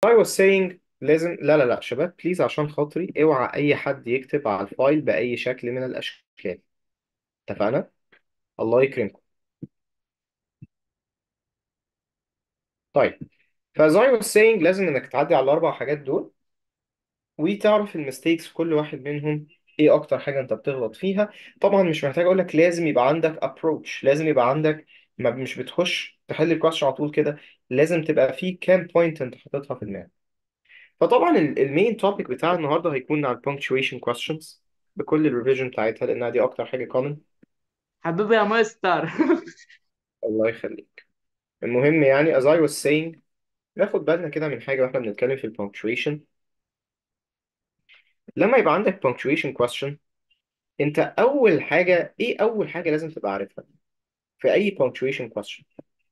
I was saying لازم لا لا لا شباب بليز عشان خاطري اوعى اي حد يكتب على الفايل باي شكل من الاشكال اتفقنا الله يكرمكم طيب فas I was saying لازم انك تعدي على الاربع حاجات دول وتعرف الميستيكس في كل واحد منهم ايه اكتر حاجه انت بتغلط فيها طبعا مش محتاج اقول لك لازم يبقى عندك approach لازم يبقى عندك ما مش بتخش تحل الكويشن على طول كده لازم تبقى في كام بوينت انت حاططها في دماغك فطبعا المين توبيك بتاع النهارده هيكون على punctuation questions بكل الريفيجن بتاعتها لانها دي اكتر حاجه common حبيبي يا مستر الله يخليك المهم يعني as I was saying ناخد بالنا كده من حاجه واحنا بنتكلم في البونكتويشن لما يبقى عندك punctuation question انت اول حاجه ايه اول حاجه لازم تبقى عارفها في اي punctuation question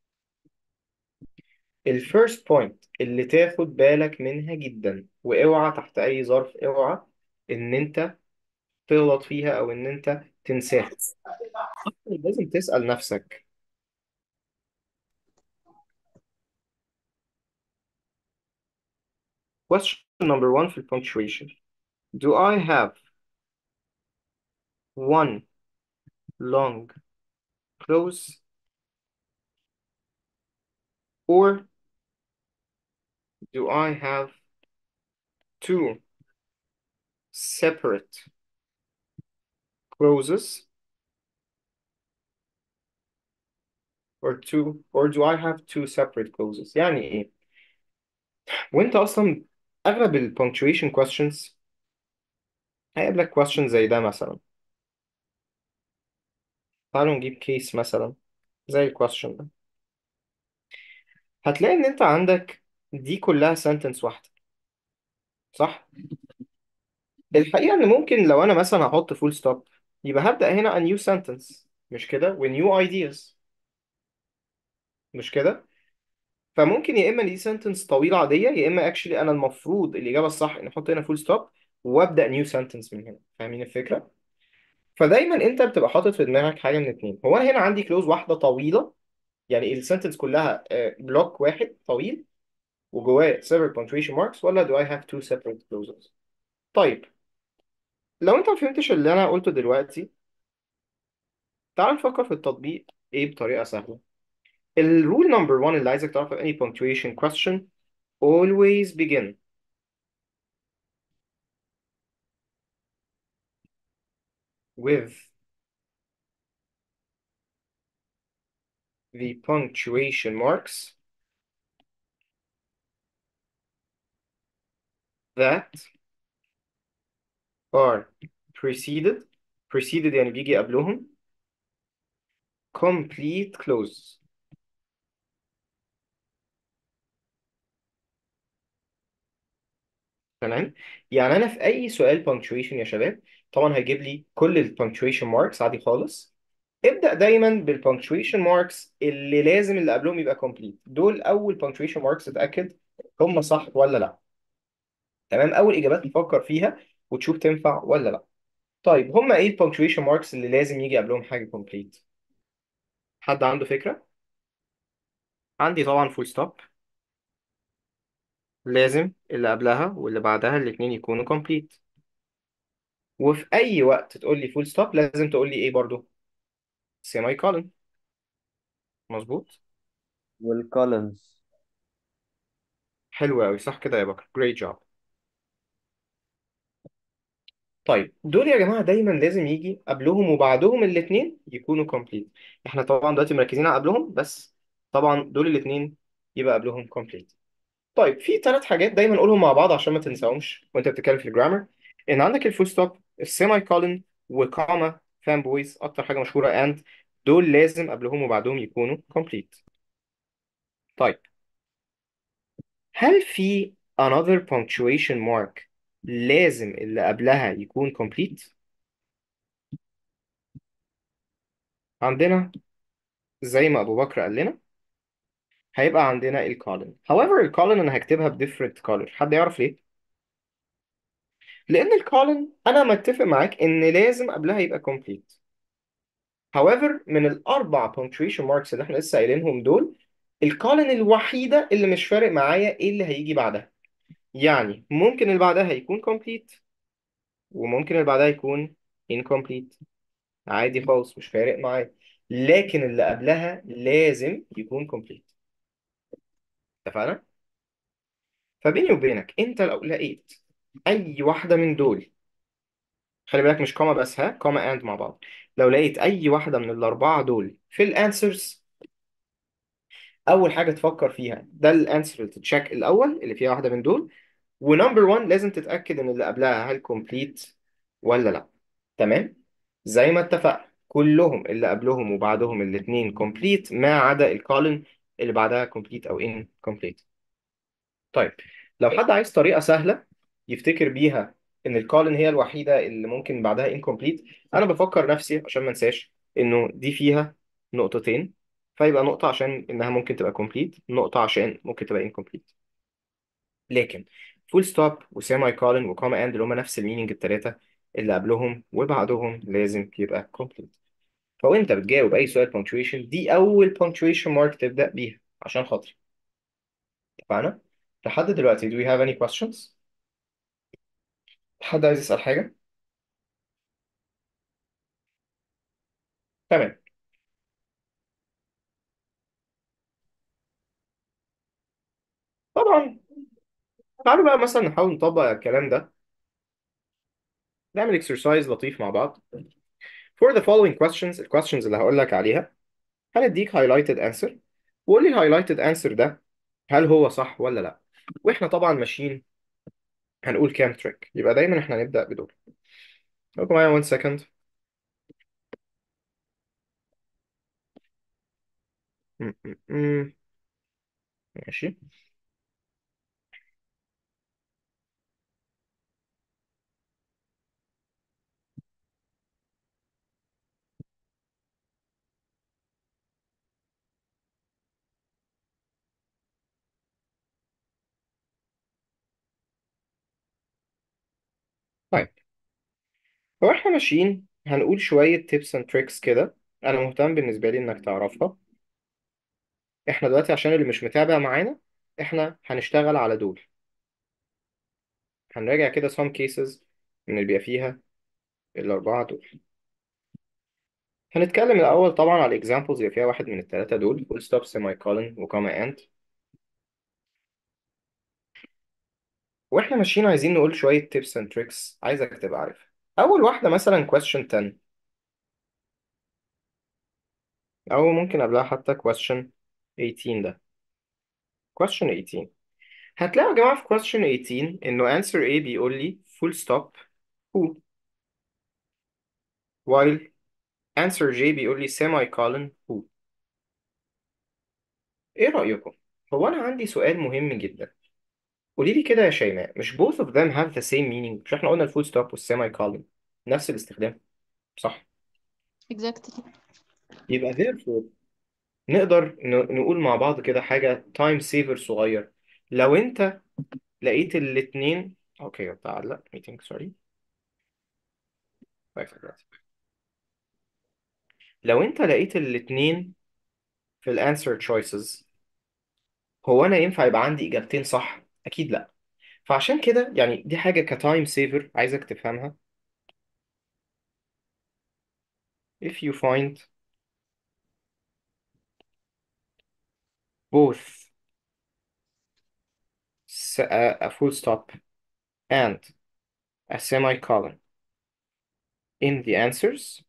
الفيرست بوينت اللي تاخد بالك منها جدا واوعى تحت اي ظرف اوعى ان انت تغلط فيها او ان انت تنساها لازم تسأل نفسك question number one في punctuation do I have one long close or do I have two separate closes or two or do I have two separate closes يعني ايه وانت اصلا اغلب ال punctuation questions هيقابلك question زي ده مثلا تعالوا نجيب كيس مثلا زي ال question ده هتلاقي ان انت عندك دي كلها sentence واحدة صح الحقيقة ان ممكن لو انا مثلا هحط full stop يبقى هبدأ هنا a new sentence مش كده و new ideas مش كده فممكن يا اما دي سنتنس طويله عاديه يا اما اكشلي انا المفروض الاجابه الصح ان احط هنا فول ستوب وابدا نيو سنتنس من هنا فاهمين الفكره فدايما انت بتبقى حاطط في دماغك حاجه من اتنين هو انا هنا عندي كلوز واحده طويله يعني السنتنس كلها بلوك واحد طويل وجواه several punctuation marks ولا do I have two separate clauses طيب لو انت ما فهمتش اللي انا قلته دلوقتي تعال نفكر في التطبيق ايه بطريقه سهله الرول نمبر 1 اللي عايزك تعرفه في any punctuation question always begin with the punctuation marks that are preceded preceded يعني بيجي قبلهم complete clause تمام يعني انا في اي سؤال punctuation يا شباب طبعا هيجيب لي كل ال punctuation marks عادي خالص ابدأ دايما بال punctuation marks اللي لازم اللي قبلهم يبقى complete دول اول punctuation marks اتأكد هم صح ولا لا تمام اول اجابات تفكر فيها وتشوف تنفع ولا لا طيب هم ايه ال punctuation marks اللي لازم يجي قبلهم حاجة complete حد عنده فكرة عندي طبعا فول ستوب لازم اللي قبلها واللي بعدها الاتنين يكونوا complete وفي اي وقت تقول لي فول ستوب لازم تقول لي ايه برضو سيمي كولن مظبوط والكولنز حلو قوي صح كده يا بكر great job طيب دول يا جماعة دايما لازم يجي قبلهم وبعدهم الاتنين يكونوا complete احنا طبعا دلوقتي مركزين على قبلهم بس طبعا دول الاتنين يبقى قبلهم complete طيب في ثلاث حاجات دايما قولهم مع بعض عشان ما تنساهمش وانت بتتكلم في الجرامر ان عندك الفول ستوب السيمي كولن وكاما فان بويز اكتر حاجه مشهوره اند دول لازم قبلهم وبعدهم يكونوا complete طيب هل في another punctuation mark لازم اللي قبلها يكون complete عندنا زي ما ابو بكر قال لنا هيبقى عندنا الكولن however الكولن انا هكتبها ب different color حد يعرف ليه لان الكولن انا متفق معاك ان لازم قبلها يبقى complete however من الاربع punctuation marks اللي احنا لسه قايلينهم دول الكولن الوحيده اللي مش فارق معايا ايه اللي هيجي بعدها يعني ممكن اللي بعدها يكون complete وممكن اللي بعدها يكون incomplete عادي خالص مش فارق معايا لكن اللي قبلها لازم يكون complete اتفقنا فبيني وبينك انت لو لقيت اي واحده من دول خلي بالك مش كوما بس ها كوما اند مع بعض لو لقيت اي واحده من الاربعه دول في الانسرز اول حاجه تفكر فيها ده الانسر تتشيك الاول اللي فيها واحده من دول ونمبر 1 لازم تتاكد ان اللي قبلها هل كومبليت ولا لا تمام زي ما اتفقنا كلهم اللي قبلهم وبعدهم الاثنين كومبليت ما عدا الكولن اللي بعدها كومبليت او ان كومبليت طيب لو حد عايز طريقه سهله يفتكر بيها ان الكولن هي الوحيده اللي ممكن بعدها انكمبليت انا بفكر نفسي عشان ما انساش انه دي فيها نقطتين فيبقى نقطه عشان انها ممكن تبقى كومبليت نقطه عشان ممكن تبقى انكمبليت لكن فول ستوب وسيمي كولن وكوما اند اللي هم نفس المينينج الثلاثه اللي قبلهم وبعدهم لازم يبقى كومبليت فوانت بتجاوب اي سؤال punctuation دي اول punctuation mark تبدا بيها عشان خاطري اتفقنا لحد دلوقتي do we have any questions حد عايز يسأل حاجة تمام طبعا تعالوا بقى مثلا نحاول نطبق الكلام ده نعمل exercise لطيف مع بعض for the following questions ال questions اللي هقول لك عليها هنديك highlighted answer وقول لي ال highlighted answer ده هل هو صح ولا لا واحنا طبعا ماشيين هنقول كام تريك يبقى دايما احنا هنبدأ بدول ابقوا معايا one second م- م- م. ماشي طيب هو احنا ماشيين هنقول شوية tips and tricks كده انا مهتم بالنسبة لي انك تعرفها احنا دلوقتي عشان اللي مش متابع معانا احنا هنشتغل على دول هنراجع كده some cases من اللي بيبقى فيها الأربعة دول هنتكلم الأول طبعا على examples اللي فيها واحد من التلاتة دول full stop semicolon وكما and واحنا ماشيين عايزين نقول شوية tips and tricks عايزك تبقى عارفها أول واحدة مثلا question 10 أو ممكن قبلها حتى question 18 ده question 18 هتلاقوا يا جماعة في question 18 إنه answer A بيقول لي full stop who while answer J بيقول لي semicolon who إيه رأيكم؟ هو أنا عندي سؤال مهم جدا قولي لي كده يا شيماء مش both of them have the same meaning مش احنا قلنا الفول ستوب والسيمي كولن نفس الاستخدام صح exactly يبقى therefore نقدر ن- نقول مع بعض كده حاجة تايم سيفر صغير لو انت لقيت الاتنين اوكي تعالى ميتنج سوري لو انت لقيت الاتنين في الانسر تشويسز هو انا ينفع يبقى عندي اجابتين صح اكيد لا فعشان كده يعني دي حاجة كتايم سيفر عايزك تفهمها if you find both s- a a full stop and a semicolon in the answers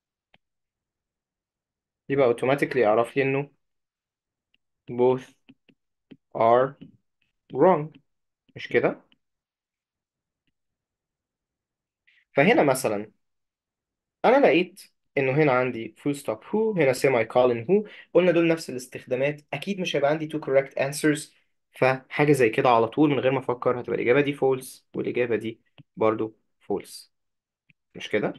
يبقى automatically اعرف لي انه both are wrong مش كده فهنا مثلا انا لقيت انه هنا عندي full stop who هنا semicolon who قلنا دول نفس الاستخدامات اكيد مش هيبقى عندي two correct answers فحاجة زي كده على طول من غير ما افكر هتبقى الاجابة دي false والاجابة دي برضو false مش كده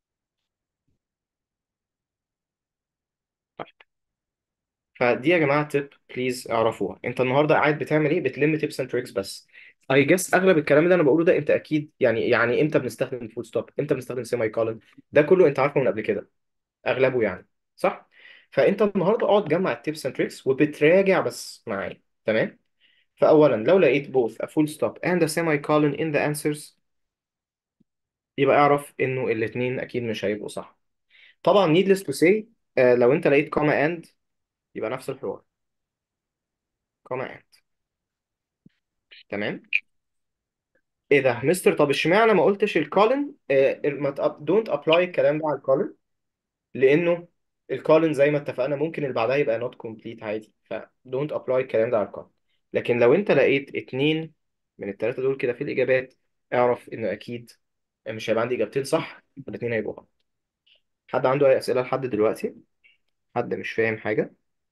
طيب فدي يا جماعة تip بليز اعرفوها انت النهاردة قاعد بتعمل ايه بتلم tips and tricks بس I guess اغلب الكلام اللي انا بقوله ده انت اكيد يعني يعني امتى بنستخدم فول ستوب امتى بنستخدم سيمي كولن ده كله انت عارفه من قبل كده اغلبه يعني صح فانت النهارده اقعد جمع التيبس اند تريكس وبتراجع بس معايا تمام فأولا لو لقيت both a full stop and a semicolon in the answers يبقى اعرف إنه الاتنين أكيد مش هيبقوا صح طبعا needless to say آه لو أنت لقيت comma and يبقى نفس الحوار comma and تمام ايه ده مستر طب اشمعنى ما قلتش الكولن آه ما دونت ابلاي الكلام ده على الكولن لانه الكولن زي ما اتفقنا ممكن اللي بعدها يبقى نوت كومبليت عادي ف دونت ابلاي الكلام ده على الكولن لكن لو انت لقيت اتنين من التلاتة دول كده في الاجابات اعرف انه اكيد مش هيبقى عندي اجابتين صح الاتنين هيبقوا غلط حد عنده اي اسئله لحد دلوقتي حد مش فاهم حاجه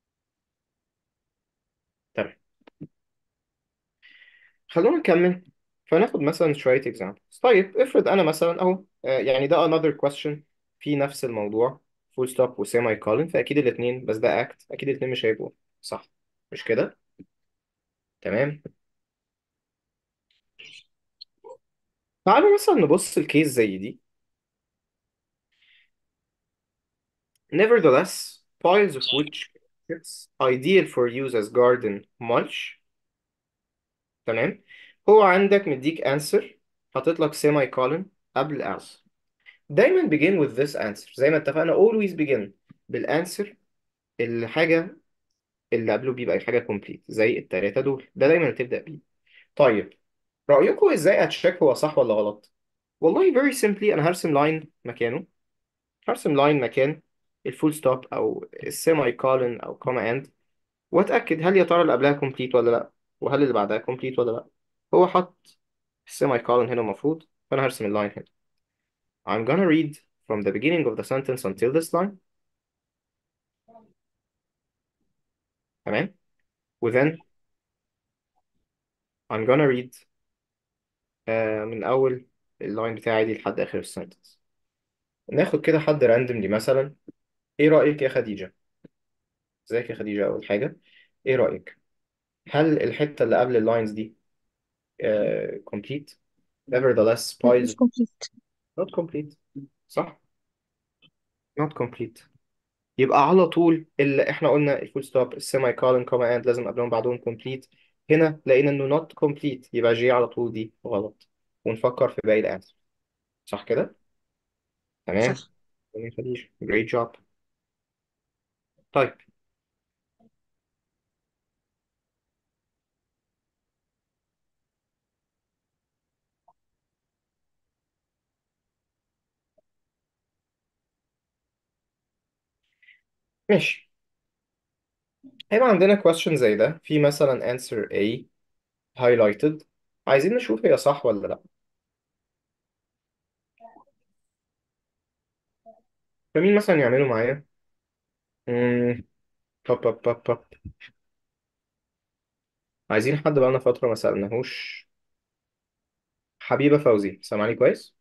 تمام خلونا نكمل فناخد مثلا شويه examples طيب افرض انا مثلا اهو آه، يعني ده another question في نفس الموضوع full stop و semi colon فاكيد الاثنين بس ده act اكيد الاثنين مش هيبقوا صح مش كده تمام تعالوا مثلا نبص الكيس زي دي nevertheless piles of wood chips ideal for use as garden mulch تمام هو عندك مديك answer حاطط لك semi colon قبل as دايما begin with this answer زي ما اتفقنا always begin بالانسر الحاجة اللي قبله بيبقى حاجة complete زي التلاتة دول ده دايما تبدأ بيه طيب رأيكم ازاي اتشيك هو صح ولا غلط والله very simply انا هرسم لاين مكانه هرسم لاين مكان الفول ستوب او السيمي كولن او كوما اند واتاكد هل يا ترى اللي قبلها complete ولا لا وهل اللي بعدها complete ولا لا هو حط السيمي كولن هنا المفروض فانا هرسم اللاين هنا I'm gonna read from the beginning of the sentence until this line تمام و then I'm gonna read آه من أول اللاين بتاعي دي لحد آخر السنتنس ناخد كده حد راندملي مثلا إيه رأيك يا خديجة؟ ازيك يا خديجة أول حاجة إيه رأيك؟ هل الحتة اللي قبل اللاينز دي آه complete nevertheless لا piles مش complete not complete صح؟ not complete يبقى على طول اللي احنا قلنا الفول ستوب السيمي كولن كوما اند لازم قبلهم بعدهم complete هنا لقينا انه not complete يبقى جي على طول دي غلط ونفكر في باقي الانسر صح كده؟ تمام صح يا خديجة great job طيب ماشي هيبقى عندنا question زي ده في مثلا answer A highlighted عايزين نشوف هي صح ولا لا فمين مثلا يعملوا معايا مم، بب بب بب بب. عايزين حد بقالنا فترة ما سألناهوش حبيبة فوزي سامعني كويس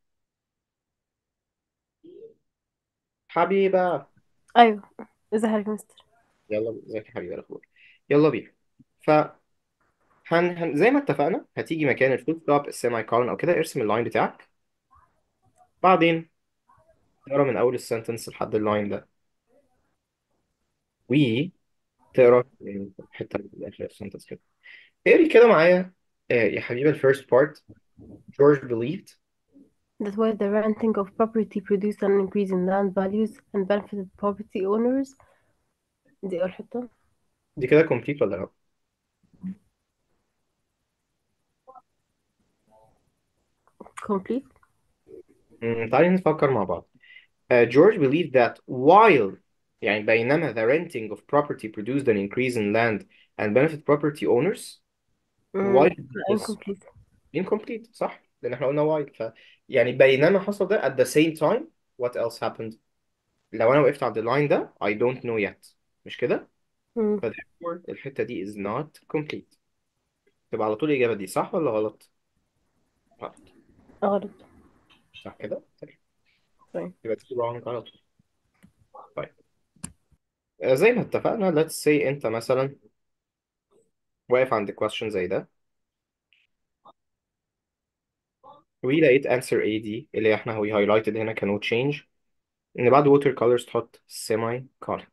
حبيبة ايوه ازي حضرتك يا مستر يلا ازيك يا حبيبة إيه الأخبار يلا بينا ف هن... هن... زي ما اتفقنا هتيجي مكان الفول ستوب السيمي كولن او كده ارسم اللاين بتاعك بعدين تقرا من اول السنتنس لحد اللاين ده وتقرا من الحته اللي في الاخر السنتنس كده اقري كده معايا آه، يا حبيبي الفيرست بارت George believed that while the renting of property produced an increase in land values and benefited property owners دي أول حتة دي كده complete ولا لا؟ complete مم، تعالي نفكر مع بعض uh, George believed that while يعني بينما the renting of property produced an increase in land and benefit property owners مم. while لا was incomplete incomplete صح لأن احنا قلنا while ف يعني بينما حصل ده at the same time what else happened لو أنا وقفت عند اللاين ده I don't know yet مش كده؟ مم. ف therefore الحتة دي is not complete تبقى على طول الإجابة دي صح ولا غلط؟ غلط غلط صح كده؟ طيب طيب يبقى دي wrong على طول طيب آه، زي ما اتفقنا let's say أنت مثلا واقف عند question زي ده ولقيت answer A دي اللي احنا هو highlighted هنا كانوا change ان بعد water colors تحط semi colon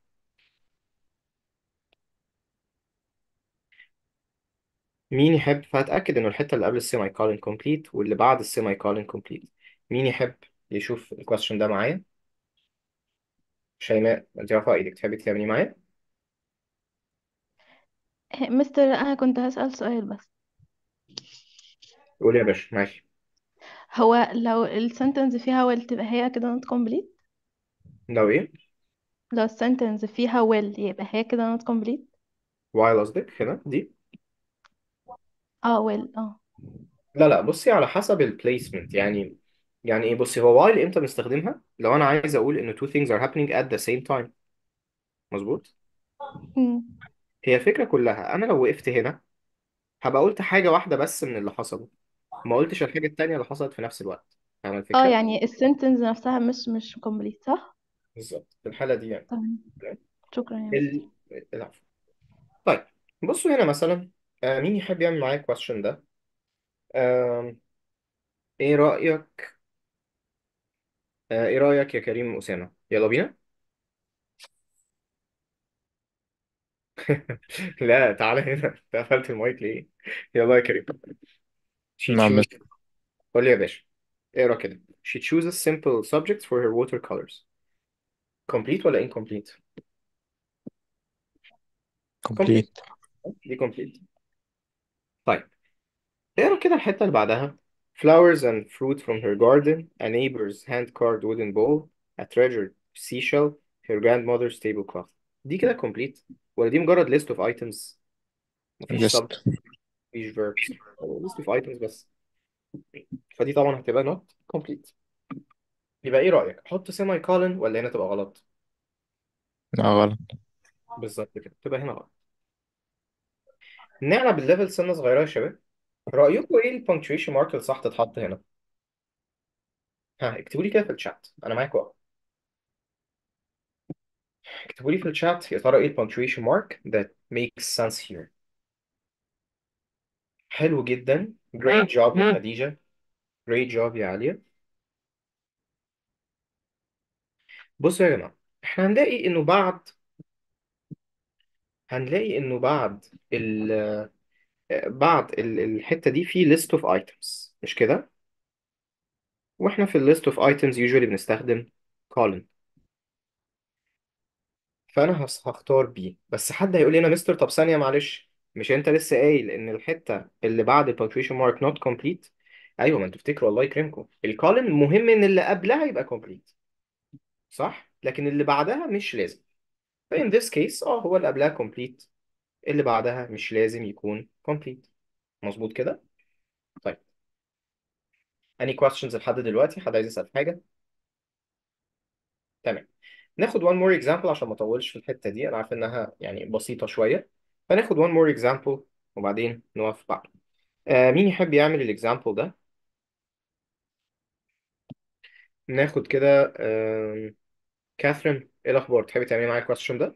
مين يحب فهتأكد إنه الحتة اللي قبل السيمي كولن كومبليت واللي بعد السيمي كولن كومبليت مين يحب يشوف الكويستشن ده معايا شيماء أنت رافعة إيدك تحبي تكملي معايا مستر انا كنت هسأل سؤال بس قولي يا باشا ماشي هو لو السنتنس فيها will تبقى هي كده not complete لو إيه لو السنتنس فيها will يبقى هي كده not complete وايل قصدك هنا دي اه will اه لا لا بصي على حسب البليسمنت يعني يعني إيه بصي هو وايل إمتى بنستخدمها لو أنا عايز أقول إنه two things are happening at the same time مظبوط مم. هي الفكرة كلها أنا لو وقفت هنا هبقى قلت حاجة واحدة بس من اللي حصل ما قلتش الحاجة التانية اللي حصلت في نفس الوقت فاهم اه الفكرة؟ يعني السنتنس نفسها مش مش complete صح بالظبط في الحالة دي يعني تمام شكرا يا مستر ال... العفو طيب بصوا هنا مثلا آه مين يحب يعمل معايا الكويستشن ده آه ايه رأيك آه ايه رأيك يا كريم أسامة يلا بينا لا تعالى هنا انت قفلت المايك ليه يلا يا كريم she نعم choose مستر قول لي يا باشا اقرا كده she chooses simple subjects for her watercolors complete ولا incomplete complete كومبليت دي complete طيب اقرا كده الحتة اللي بعدها flowers and fruit from her garden a neighbor's hand-carved wooden bowl a treasured seashell her grandmother's tablecloth دي كده complete ولا دي مجرد list of items مفيش ليست subject مفيش verbs هو list of items بس فدي طبعا هتبقى not complete يبقى ايه رأيك احط semi colon ولا هنا تبقى غلط لا غلط بالظبط كده تبقى هنا غلط نعلى بالليفل سنة صغيرة يا شباب رأيكم ايه البنكتويشن مارك الصح تتحط هنا ها اكتبوا لي كده في الشات انا معاكم اهو اكتبوا لي في الشات يا ترى ايه البنكتويشن مارك that makes sense here حلو جدا great job يا خديجة great job يا عليا بصوا يا جماعة احنا هنلاقي انه بعد هنلاقي انه بعد ال بعد ال- الحتة دي في list of items مش كده واحنا في ال list of items usually بنستخدم column فانا هس- هختار بي بس حد هيقول لي انا مستر طب ثانية معلش مش انت لسه قايل ان الحتة اللي بعد ال punctuation mark not complete ايوه ما انتوا تفتكروا الله يكرمكم الكولن مهم ان اللي قبلها يبقى complete صح لكن اللي بعدها مش لازم فإن this case اه هو اللي قبلها complete اللي بعدها مش لازم يكون complete مظبوط كده طيب any questions لحد دلوقتي حد عايز يسأل حاجة تمام ناخد one more example عشان ما اطولش في الحتة دي انا عارف انها يعني بسيطة شوية فناخد one more example وبعدين نقف بعد آه مين يحب يعمل الاكزامبل ده ناخد كده آه كاثرين ايه الاخبار تحبي تعملي معايا الكويستشن ده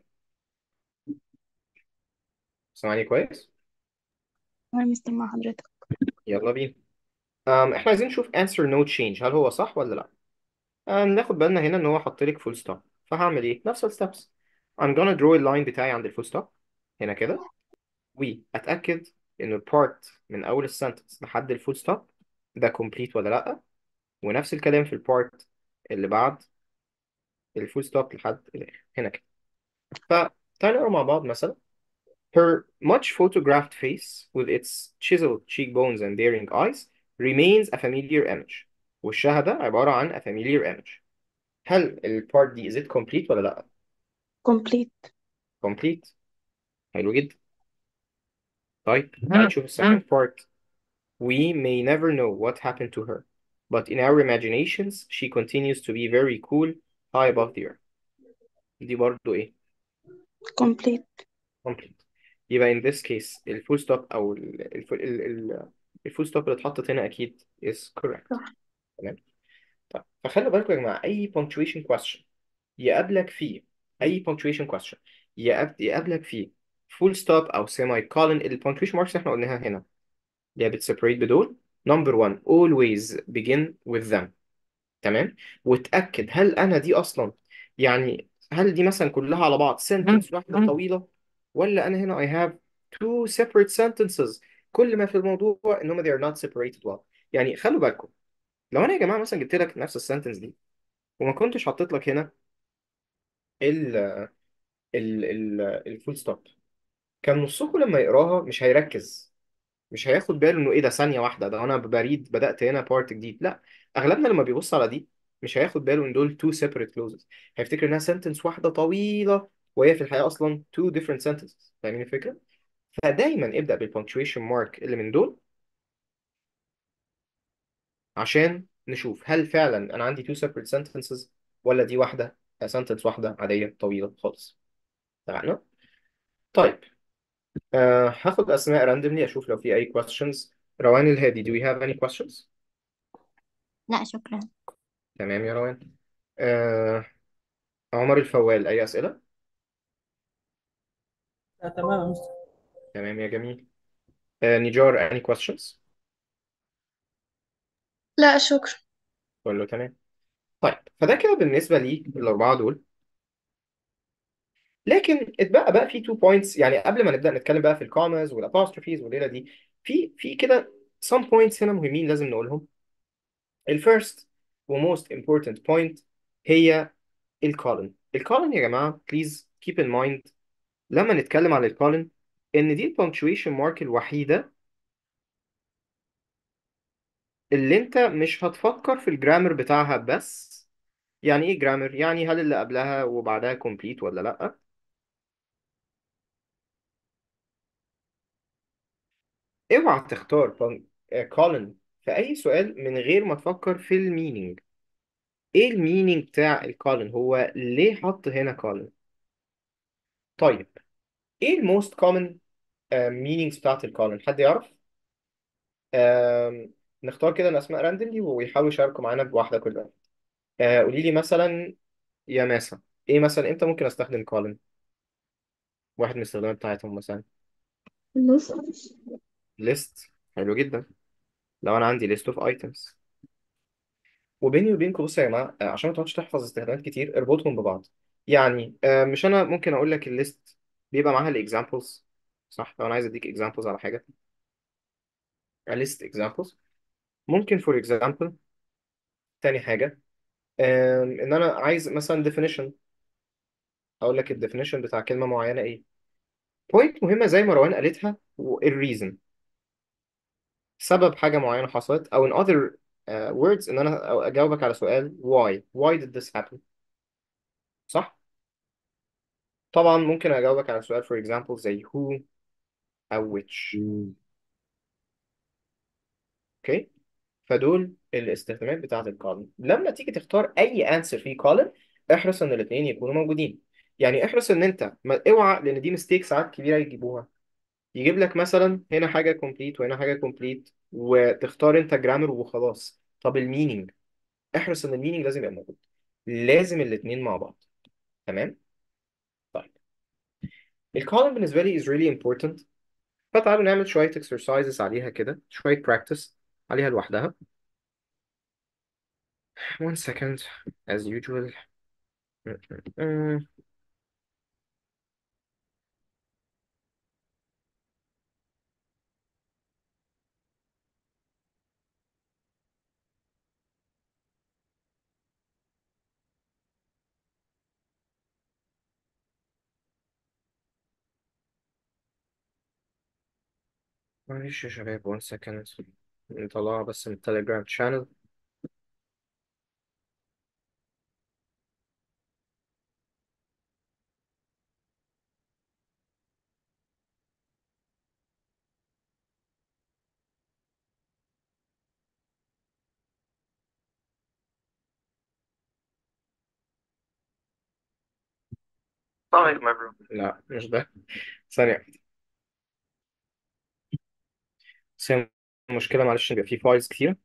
سامعني كويس أنا مستر مع حضرتك يلا بينا آم احنا عايزين نشوف answer no change هل هو صح ولا لا آم ناخد بالنا هنا ان هو حط لك فول ستوب فهعمل ايه نفس الستبس I'm gonna draw اللاين بتاعي عند الفول ستوب هنا كده واتاكد ان البارت من اول السنتنس لحد الفول ستوب ده complete ولا لا ونفس الكلام في البارت اللي بعد الفول ستوب لحد الاخر هنا كده فتعالوا نقرا مع بعض مثلا Her much photographed face with its chiseled cheekbones and daring eyes remains a familiar image وشها ده عبارة عن a familiar image هل البارت دي is it complete ولا لا complete complete حلو جدا طيب تعال نشوف ال second part we may never know what happened to her but in our imaginations she continues to be very cool high above the earth دي برضو ايه complete complete يبقى in this case الفول ستوب او ال- الفول ال- ال- الفول ستوب اللي اتحطت هنا اكيد is correct صح تمام طيب فخلوا بالكم يا جماعه اي punctuation question يقابلك فيه اي punctuation question يقاب- يقابلك فيه full stop او semi colon ال punctuation marks اللي احنا قلناها هنا اللي هي بتسيبريت بدول number one always begin with them تمام وتأكد هل أنا دي أصلا يعني هل دي مثلا كلها على بعض sentence واحدة طويلة ولا أنا هنا I have two separate sentences كل ما في الموضوع ان هم they are not separated well يعني خلوا بالكم لو انا يا جماعه مثلا جبت لك نفس السنتنس دي وما كنتش حطيت لك هنا ال ال ال الفول ستوب كان نصكم لما يقراها مش هيركز مش هياخد باله انه ايه ده ثانيه واحده ده انا بريد بدات هنا بارت جديد لا اغلبنا لما بيبص على دي مش هياخد باله ان دول two separate clauses هيفتكر انها sentence واحده طويله وهي في الحقيقه اصلا two different sentences فاهمين الفكره فدايما ابدا بالpunctuation mark اللي من دول عشان نشوف هل فعلا انا عندي two separate sentences ولا دي واحده sentence واحده عاديه طويله خالص اتفقنا طيب أه هاخد اسماء randomly اشوف لو في اي questions روان الهادي do we have any questions لا شكرا تمام يا روان أه عمر الفوال اي اسئله آه، تمام يا مستر تمام يا جميل أه نجار any questions لا شكرا كله تمام طيب فده كده بالنسبه لي الاربعه دول لكن اتبقى بقى في تو بوينتس يعني قبل ما نبدا نتكلم بقى في الكوماز والابوستروفيز والليله دي في في كده some points هنا مهمين لازم نقولهم الفيرست وموست important point هي الكولن الكولن يا جماعه please keep in mind لما نتكلم عن الكولن ان دي البونكتويشن مارك الوحيده اللي انت مش هتفكر في الجرامر بتاعها بس يعني ايه جرامر يعني هل اللي قبلها وبعدها كومبليت ولا لا اوعى تختار كولن في اي سؤال من غير ما تفكر في المينينج ايه المينينج بتاع الكولن هو ليه حط هنا كولن طيب ايه الموست كومن مينينجز بتاعت الكولن حد يعرف آم، نختار كده الاسماء راندملي ويحاولوا يشاركوا معانا بواحده كل واحد آه، قولي لي مثلا يا ماسا ايه مثلا امتى ممكن استخدم كولن واحد من الاستخدامات بتاعتهم مثلا ليست حلو جدا لو انا عندي ليست اوف ايتمز وبيني وبينكم بصوا يا جماعه آه، عشان ما تقعدش تحفظ استخدامات كتير اربطهم ببعض يعني آه، مش انا ممكن اقول لك الليست بيبقى معاها الاكزامبلز صح لو انا عايز اديك اكزامبلز على حاجه list examples ممكن for example تاني حاجه آم، ان انا عايز مثلا definition اقول لك الديفينيشن بتاع كلمه معينه ايه بوينت مهمه زي ما روان قالتها الريزن سبب حاجه معينه حصلت او in other uh, words ان انا اجاوبك على سؤال why why did this happen صح طبعا ممكن اجاوبك على سؤال for example زي who او which اوكي فدول الاستخدامات بتاعه الكولن لما تيجي تختار اي انسر في كولن احرص ان الاثنين يكونوا موجودين يعني احرص ان انت ما اوعى لان دي ميستيك ساعات كبيره يجيبوها يجيب لك مثلا هنا حاجه كومبليت وهنا حاجه كومبليت وتختار انت جرامر وخلاص طب المينينج احرص ان المينينج لازم يبقى موجود لازم الاثنين مع بعض تمام طيب الكولن بالنسبه لي is really important فتعالوا نعمل شويه exercises عليها كده شويه practice عليها لوحدها one second as usual معلش يا شباب one second نطلعها بس من التليجرام channel السلام عليكم everyone لا مش ده ثانية واحدة. بس هي المشكلة معلش إن بيبقى فيه فايلز كتير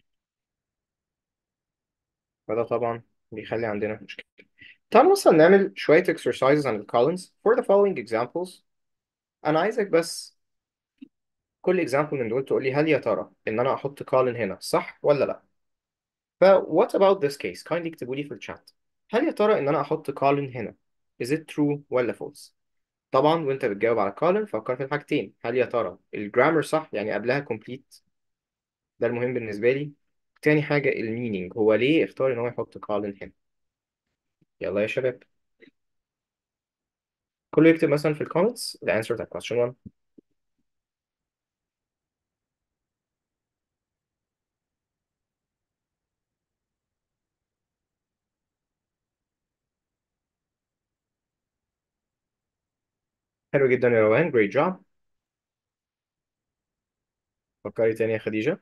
فده طبعا بيخلي عندنا مشكلة تعالوا مثلا نعمل شوية exercises عن الكولنز for the following examples أنا عايزك بس كل example من دول تقول لي هل يا ترى إن أنا أحط colon هنا صح ولا لأ ف what about this case kindly اكتبوا لي في الشات هل يا ترى إن أنا أحط colon هنا is it true ولا false طبعا وانت بتجاوب على كولن فكر في الحاجتين هل يا ترى الجرامر صح يعني قبلها كومبليت ده المهم بالنسبة لي تاني حاجة المينينج هو ليه اختار ان هو يحط كولن هنا يلا يا شباب كله يكتب مثلا في الكومنتس the answer to question 1 حلو جدا يا روان great job فكري تاني يا خديجة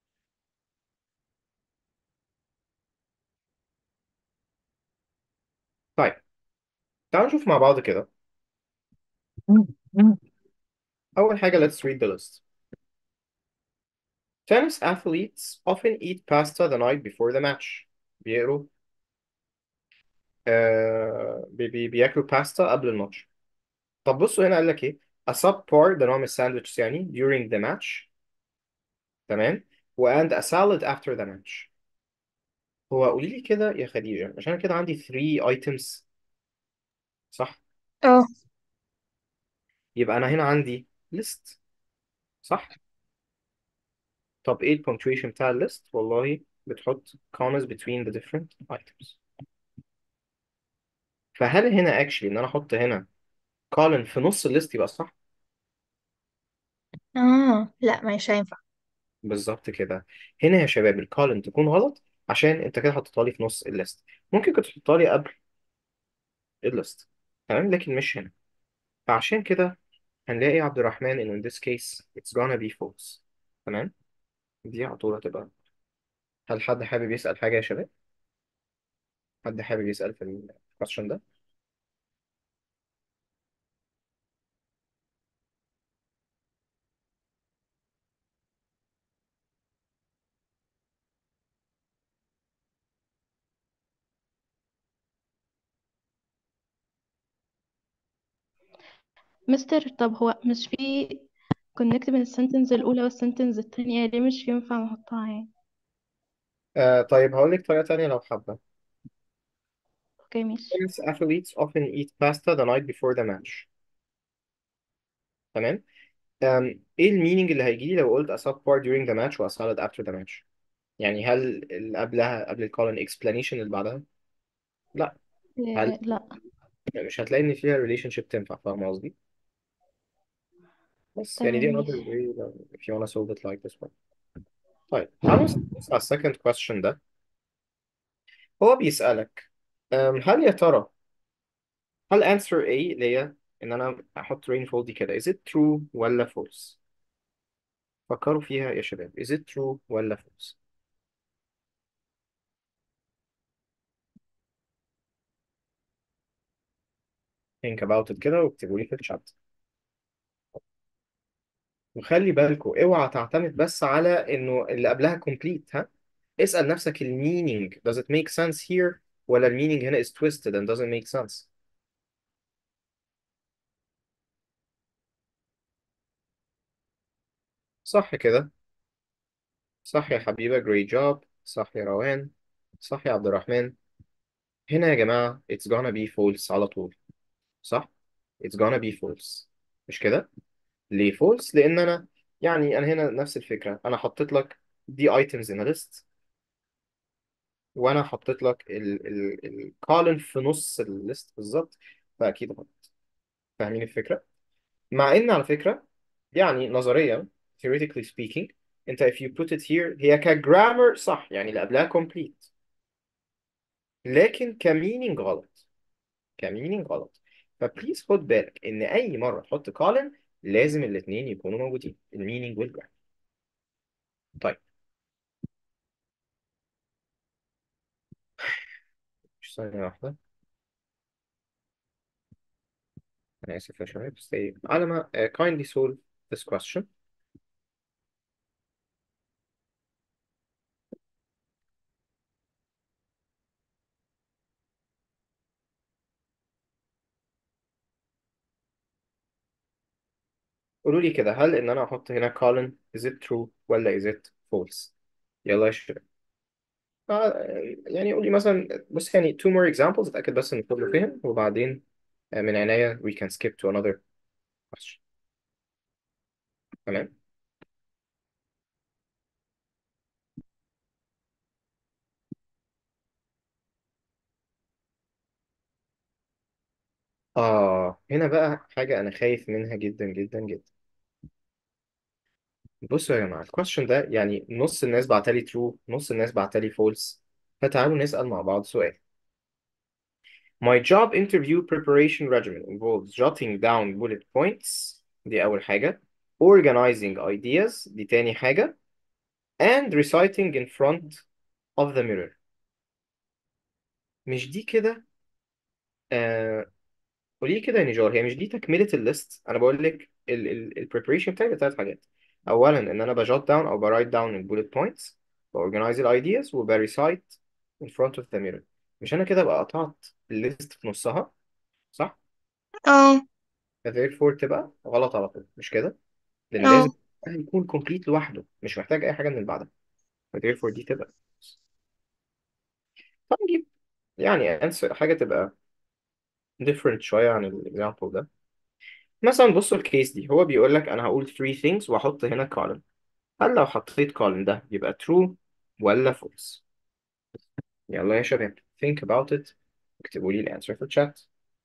طيب تعالوا نشوف مع بعض كده أول حاجة let's read the list Tennis athletes often eat pasta the night before the match بيقروا آه بي بي بياكلوا باستا قبل الماتش طب بصوا هنا قال لك ايه a sub part ده نوع من الساندوتش يعني during the match تمام و and a salad after the match هو قولي لي كده يا خديجة عشان أنا كده عندي 3 items صح اه يبقى أنا هنا عندي list صح طب ايه البونكتويشن بتاع الليست والله بتحط commas between the different items فهل هنا actually ان انا احط هنا column في نص الليست يبقى صح اه لا مش هينفع بالظبط كده هنا يا شباب الكولن تكون غلط عشان انت كده حطيتها لي في نص الليست ممكن كنت تحطها لي قبل الليست تمام لكن مش هنا فعشان كده هنلاقي يا عبد الرحمن انه in this case it's gonna be false تمام دي على طول هتبقى هل حد حابب يسأل حاجة يا شباب حد حابب يسأل في الكويشن ده مستر طب هو مش في كونكت بين السنتنز الأولى والسنتنز التانية ليه مش ينفع نحطها يعني آه طيب هقول لك طريقة تانية لو حابة اوكي ماشي Tennis athletes often eat pasta the night before the match تمام أم، ايه المينينج اللي هيجي لي لو قلت a sub part during the match و a salad after the match يعني هل اللي قبلها قبل الكولن explanation اللي بعدها لا هل إيه لا مش هتلاقي ان فيها relationship تنفع فاهم قصدي بس يعني تمام دي another ماشي way لو- if you wanna solve it like this one طيب تعالوا نبص على السكند question ده هو بيسألك أم، هل يا ترى هل answer A اللي هي ان انا احط rainfall دي كده is it true ولا false فكروا فيها يا شباب is it true ولا false think about it كده واكتبوا لي في الشات وخلي بالكوا اوعى تعتمد بس على انه اللي قبلها complete ها اسأل نفسك المينينج does it make sense here ولا المينينج هنا is twisted and doesn't make sense صح كده صح يا حبيبة great job صح يا روان صح يا عبد الرحمن هنا يا جماعة it's gonna be false على طول صح it's gonna be false مش كده ليه false لأن أنا يعني أنا هنا نفس الفكرة أنا حطيت لك دي items in a list وانا حطيت لك الكولن في نص الليست بالظبط فاكيد غلط فاهمين الفكره مع ان على فكره يعني نظريا theoretically speaking انت if you put it here هي كجرامر صح يعني اللي قبلها complete لكن كمينينج غلط كمينينج غلط فبليز خد بالك ان اي مره تحط كولن لازم الاثنين يكونوا موجودين المينينج والجرامر طيب مش ثانيه واحده انا اسف يا شباب بس إيه، على ما uh, kindly solve this question قولوا لي كده هل ان انا احط هنا colon is it true ولا is it false يلا يا شباب آه يعني قولي مثلا بص يعني two more examples اتاكد بس ان كله فهم وبعدين آه، من عناية we can skip to another question تمام آه هنا بقى حاجة أنا خايف منها جدا جدا جدا بصوا يا جماعة الكويشن ده يعني نص الناس بعتلي true نص الناس بعتلي false فتعالوا نسأل مع بعض سؤال My job interview preparation regimen involves jotting down bullet points دي أول حاجة organizing ideas دي تاني حاجة and reciting in front of the mirror مش دي كده آه قولي كده يا نجار هي مش دي تكملة الليست أنا بقول لك ال ال ال preparation بتاعي بثلاث حاجات أولا إن أنا بجot down أو برايت داون ال bullet points بorganize ال ideas وبريسايت in front of the mirror مش أنا كده بقى قطعت الليست في نصها صح؟ اه therefore تبقى غلط على طول مش كده؟ لأن اه لازم يكون complete لوحده مش محتاج أي حاجة من اللي بعدها therefore دي تبقى طب نجيب يعني answer حاجة تبقى different شوية عن الإكزامبل ده مثلا بصوا الكيس دي هو بيقول لك أنا هقول three things وأحط هنا column هل لو حطيت column ده يبقى true ولا false يلا يا شباب think about it اكتبوا لي الانسر في الشات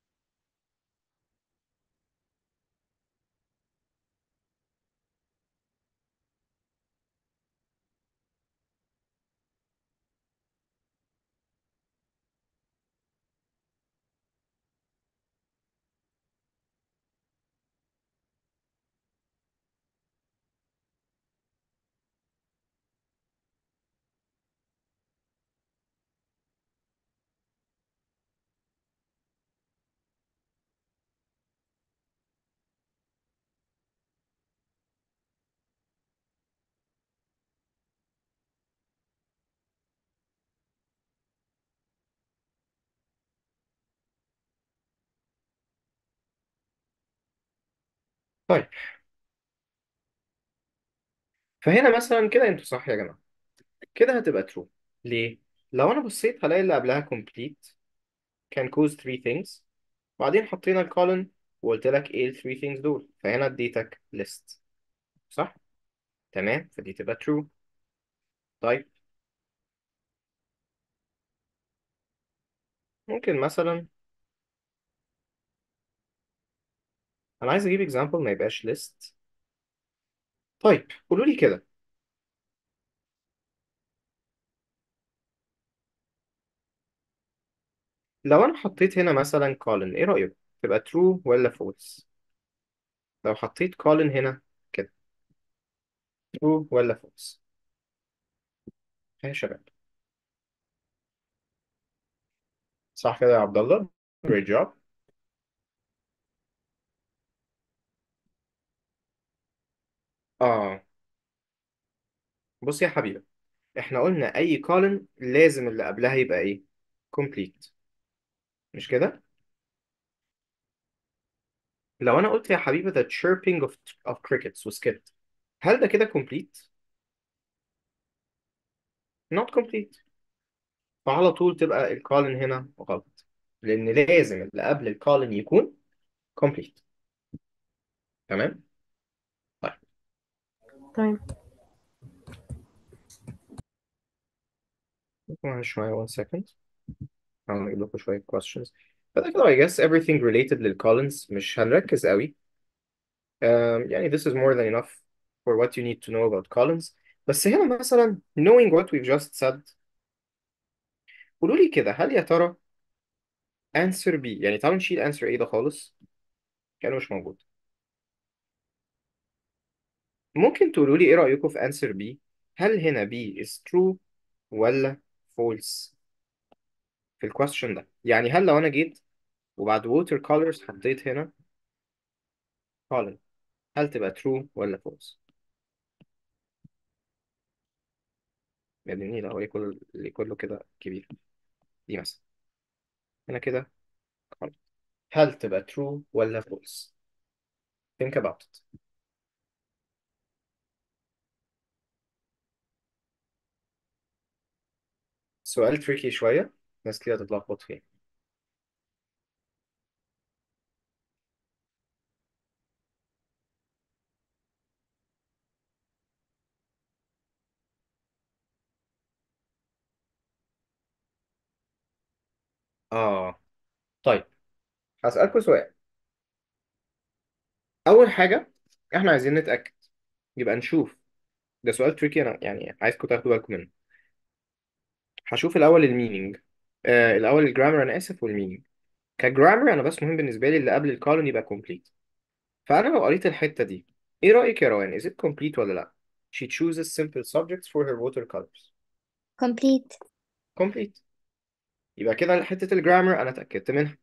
طيب فهنا مثلا كده انتوا صح يا جماعة كده هتبقى true ليه؟ لو أنا بصيت هلاقي اللي قبلها complete كان cause three things بعدين حطينا الكولن وقلت لك ايه ال three things دول فهنا اديتك list صح؟ تمام فدي تبقى true طيب ممكن مثلا أنا عايز أجيب example ما يبقاش list طيب قولوا لي كده لو أنا حطيت هنا مثلا colon ايه رأيك؟ تبقى true ولا false؟ لو حطيت colon هنا كده true ولا false؟ ها يا شباب صح كده يا عبد الله great job اه بص يا حبيبي احنا قلنا اي column لازم اللي قبلها يبقى ايه complete مش كده لو انا قلت يا حبيبي the chirping of of crickets وسكت هل ده كده complete not complete فعلى طول تبقى الكولن هنا غلط لان لازم اللي قبل الكولن يكون complete تمام طيب تمام معلش شوية one second هحاول اجيب لكم شوية questions فده كده I guess everything related للcolumns مش هنركز قوي um, يعني this is more than enough for what you need to know about columns بس هنا مثلا knowing what we've just said قولوا لي كده هل يا ترى answer B يعني تعالوا نشيل answer A ده خالص كانه مش موجود ممكن تقولوا لي ايه رأيكم في answer B هل هنا B is true ولا false في الكويستشن ده يعني هل لو انا جيت وبعد water colors حطيت هنا column هل تبقى true ولا false يا ابن النيل هو ليه كله ليه كله كده كبير دي مثلا هنا كده column هل تبقى true ولا false think about it سؤال tricky شوية ناس كده تتلخبط فيه اه طيب هسألكوا سؤال أول حاجة إحنا عايزين نتأكد يبقى نشوف ده سؤال تريكي أنا يعني عايزكم تاخدوا بالكم منه هشوف الأول المينينج آه الأول الجرامر أنا آسف والمينينج كجرامر أنا بس مهم بالنسبة لي اللي قبل الكولون يبقى complete فأنا لو قريت الحتة دي إيه رأيك يا روان is it complete ولا لأ she chooses simple subjects for her watercolors complete complete يبقى كده حتة الجرامر أنا اتأكدت منها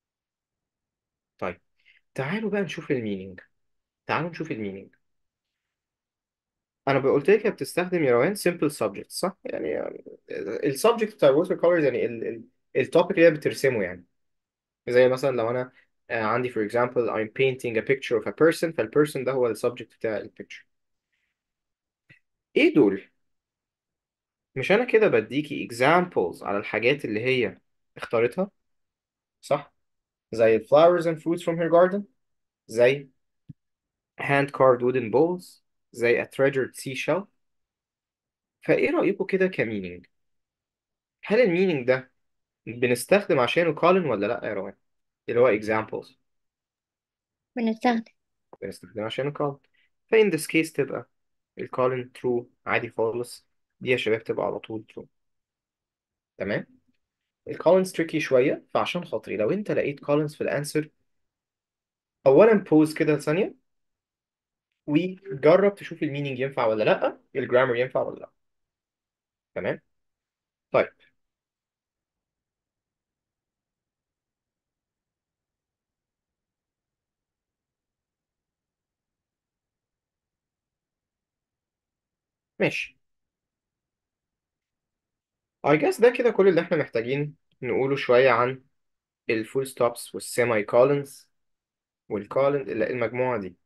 طيب تعالوا بقى نشوف المينينج تعالوا نشوف المينينج انا قلت لك هي بتستخدم يا روان simple subjects صح يعني السبجكت بتاع الووتر كولرز يعني التوبيك اللي هي بترسمه يعني زي مثلا لو انا آه، عندي for example I'm painting a picture of a person فالبيرسون ده هو السبجكت بتاع البيكتشر ايه دول مش انا كده بديكي examples على الحاجات اللي هي اختارتها صح زي flowers and fruits from her garden زي hand carved wooden bowls زي a treasured seashell فايه رأيكم كده كمينينج هل المينينج ده بنستخدم عشانه colon ولا لا يا روان اللي هو examples بنستخدم بنستخدمه عشانه colon فإن this case تبقى الكولن true عادي خالص دي يا شباب تبقى على طول true تمام الكولنز tricky شوية فعشان خاطري لو انت لقيت columns في الانسر اولا pause كده ثانية وجرب تشوف المينينج ينفع ولا لا الجرامر ينفع ولا لا تمام طيب ماشي I guess ده كده كل اللي احنا محتاجين نقوله شوية عن الفول ستوبس والسيمي كولنز والكولن المجموعة دي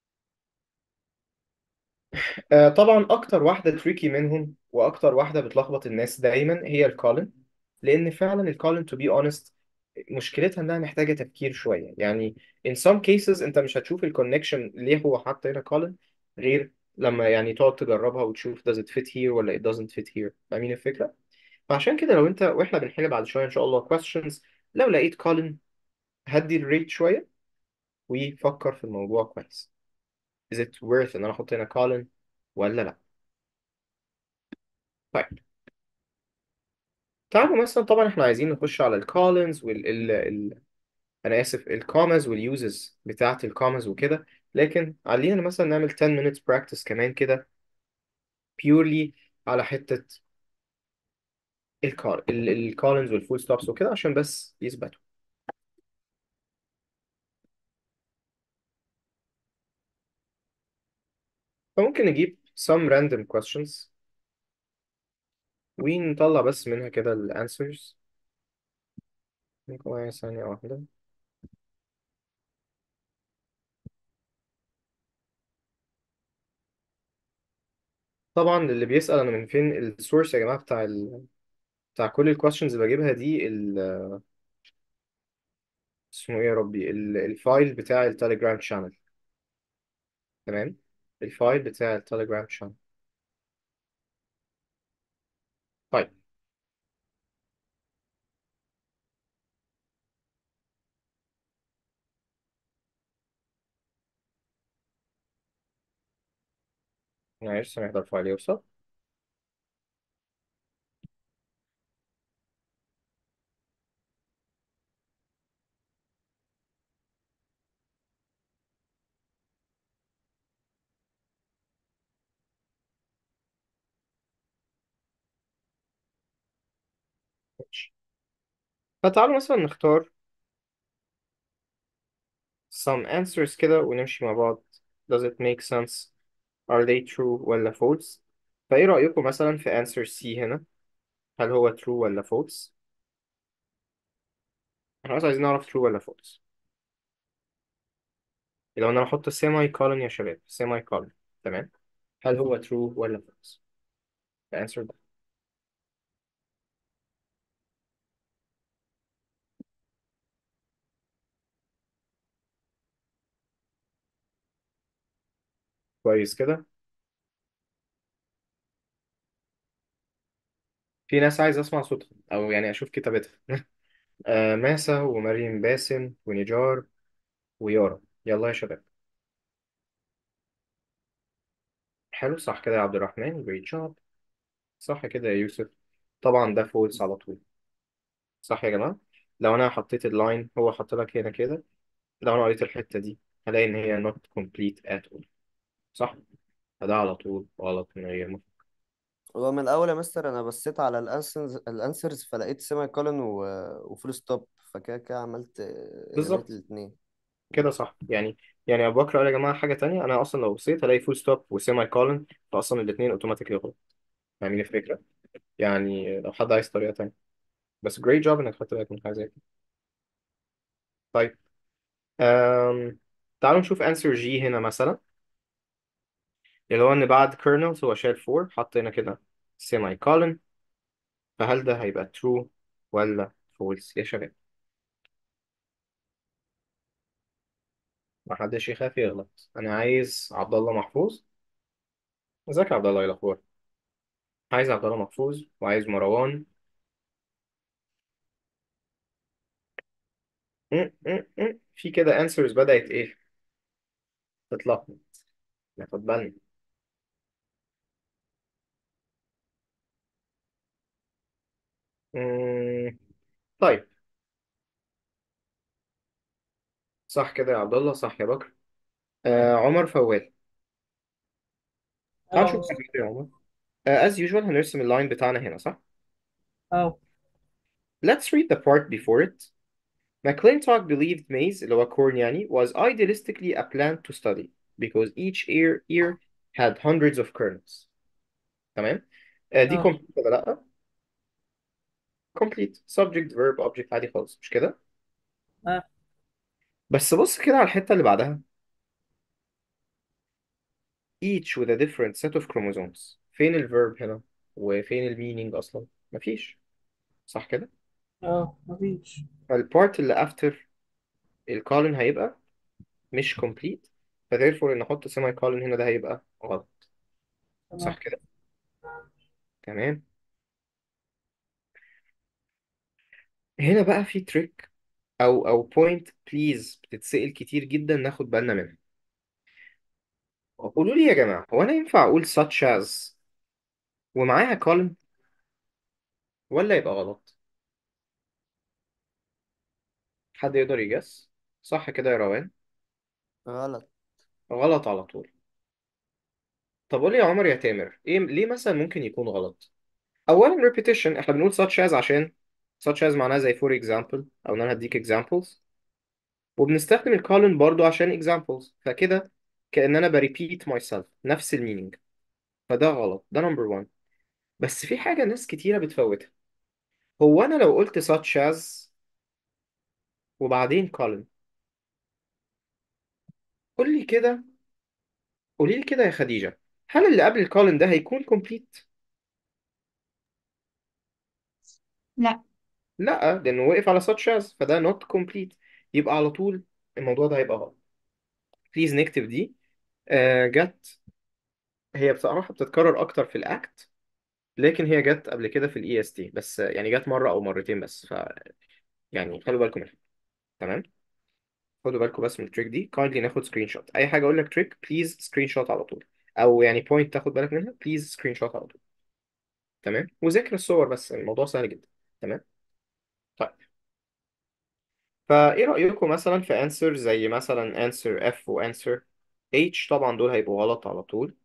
آه، طبعا اكتر واحده تريكي منهم واكتر واحده بتلخبط الناس دايما هي الكولن لان فعلا الكولن to be honest مشكلتها انها محتاجه تفكير شويه يعني in some cases انت مش هتشوف الكونكشن ليه هو حاطط هنا كولن غير لما يعني تقعد تجربها وتشوف does it fit here ولا it doesn't fit here فاهمين الفكره فعشان كده لو انت واحنا بنحل بعد شويه ان شاء الله questions لو لقيت كولن هدي الريت شويه وفكر في الموضوع كويس is it worth ان انا احط هنا كولن ولا لا طيب تعالوا مثلا طبعا احنا عايزين نخش على الكولنز وال ال... ال... انا اسف الكوماز واليوزز بتاعت الكوماز وكده لكن علينا مثلا نعمل 10 minutes practice كمان كده purely على حتة الكار الكولنز والفول ستوبس وكده عشان بس يثبتوا فممكن نجيب some random questions ونطلع بس منها كده ال answers معايا ثانية واحدة طبعا اللي بيسأل أنا من فين السورس يا جماعة بتاع ال... بتاع كل الكويشنز اللي بجيبها دي ال... اسمه ايه يا ربي ال- الفايل بتاع التليجرام شانل تمام الفايل بتاع التليجرام شانل طيب معلش ثانية واحدة الفايل يوصل ماشي فتعالوا مثلا نختار some answers كده ونمشي مع بعض does it make sense are they true ولا false فايه رأيكم مثلا في answer C هنا هل هو true ولا false احنا بس عايزين نعرف true ولا false لو انا احط semi colon يا شباب semi colon تمام هل هو true ولا false الانسر ده كويس كده في ناس عايز اسمع صوتهم او يعني اشوف كتابتها آه ماسا ومريم باسم ونجار ويارا يلا يا شباب حلو صح كده يا عبد الرحمن great job صح كده يا يوسف طبعا ده فولس على طول صح يا جماعة لو أنا حطيت اللاين هو حط لك هنا كده لو أنا قريت الحتة دي هلاقي إن هي not complete at all صح فده على طول غلط من غير ما هو من الاول يا مستر انا بصيت على الانسرز الانسرز فلقيت سيمي كولن و... وفول ستوب فكده كده عملت اجابات بالظبط الاثنين كده صح يعني يعني أبو بكر قال يا جماعة حاجة تانية أنا أصلا لو بصيت هلاقي فول ستوب وسيمي كولن فأصلا الاتنين أوتوماتيكلي غلط فاهمين الفكرة يعني لو حد عايز طريقة تانية بس great job إنك خدت بالك من حاجة زي كده طيب أم... تعالوا نشوف answer G هنا مثلا اللي هو إن بعد kernels هو شال 4 حط هنا كده semi colon فهل ده هيبقى true ولا false يا شباب محدش يخاف يغلط أنا عايز عبد الله محفوظ ازيك يا عبد الله إيه الأخبار عايز عبد الله محفوظ وعايز مروان م- م- م. في كده answers بدأت إيه تتلخبط ناخد بالنا م. طيب صح كده يا عبد الله صح يا بكر آه عمر فوال تعال نشوف اه الفيديو يا عمر آه as usual هنرسم اللاين بتاعنا هنا صح اه let's read the part before it McClintock believed maize اللي هو corn يعني was idealistically a plant to study because each ear ear had hundreds of kernels تمام آه دي اه complete ولا لأ complete subject verb object عادي خالص مش كده اه بس بص كده على الحتة اللي بعدها each with a different set of chromosomes فين الverb هنا وفين المينينج أصلا مفيش صح كده اه مفيش فالبارت اللي after الكولن هيبقى مش complete ف therefore إن أحط semi colon هنا ده هيبقى غلط صح تمام كده تمام هنا بقى في تريك او او بوينت بليز بتتسأل كتير جدا ناخد بالنا منها قولوا لي يا جماعة هو انا ينفع اقول such as ومعاها column ولا يبقى غلط حد يقدر يجس صح كده يا روان غلط غلط على طول طب قول لي يا عمر يا تامر ايه ليه مثلا ممكن يكون غلط اولا repetition احنا بنقول such as عشان such as معناها زي for example او ان انا هديك examples وبنستخدم الكولن برضو عشان examples فكده كأن انا بريبيت myself نفس المينينج فده غلط ده نمبر 1 بس في حاجة ناس كتيرة بتفوتها هو أنا لو قلت such as وبعدين column قول لي كده قولي لي كده يا خديجة هل اللي قبل الكولن ده هيكون complete؟ لا لا لأنه وقف على such as فده not complete يبقى على طول الموضوع ده هيبقى غلط بليز نكتب دي آه جت هي بصراحة بتتكرر أكتر في الأكت لكن هي جت قبل كده في الاي اس تي بس آه، يعني جت مرة أو مرتين بس ف يعني خلوا بالكم منها تمام خدوا بالكم بس من التريك دي كايندلي ناخد سكرين شوت اي حاجه اقول لك تريك بليز سكرين شوت على طول او يعني بوينت تاخد بالك منها بليز سكرين شوت على طول تمام وذاكر الصور بس الموضوع سهل جدا تمام طيب فايه رايكم مثلا في انسر زي مثلا انسر اف وانسر اتش طبعا دول هيبقوا غلط على طول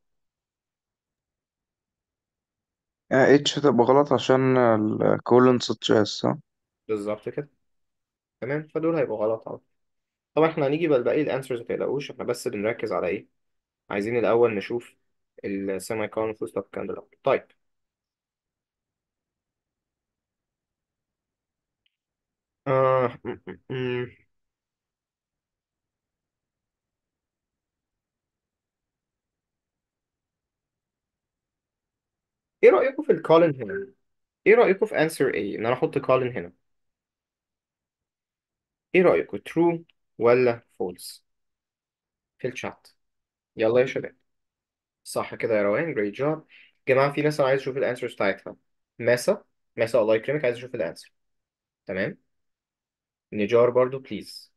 يعني اتش هتبقى غلط عشان الكولون ساتشاس صح؟ بالظبط كده تمام فدول هيبقوا غلط على طول طبعا احنا هنيجي بقى باقي الانسرز ما تقلقوش احنا بس بنركز على ايه عايزين الاول نشوف السيمي كون فول ستوب الكلام ده الأول. طيب آه. م- م- م. ايه رأيكم في الكولن هنا ايه رأيكم في answer A ان انا احط colon هنا ايه رأيكم true ولا false في الشات يلا يا شباب صح كده يا روان great job جماعة في ناس انا عايز اشوف الانسرز بتاعتها ماسا ماسا الله يكرمك عايز اشوف الانسر تمام نجار برضو بليز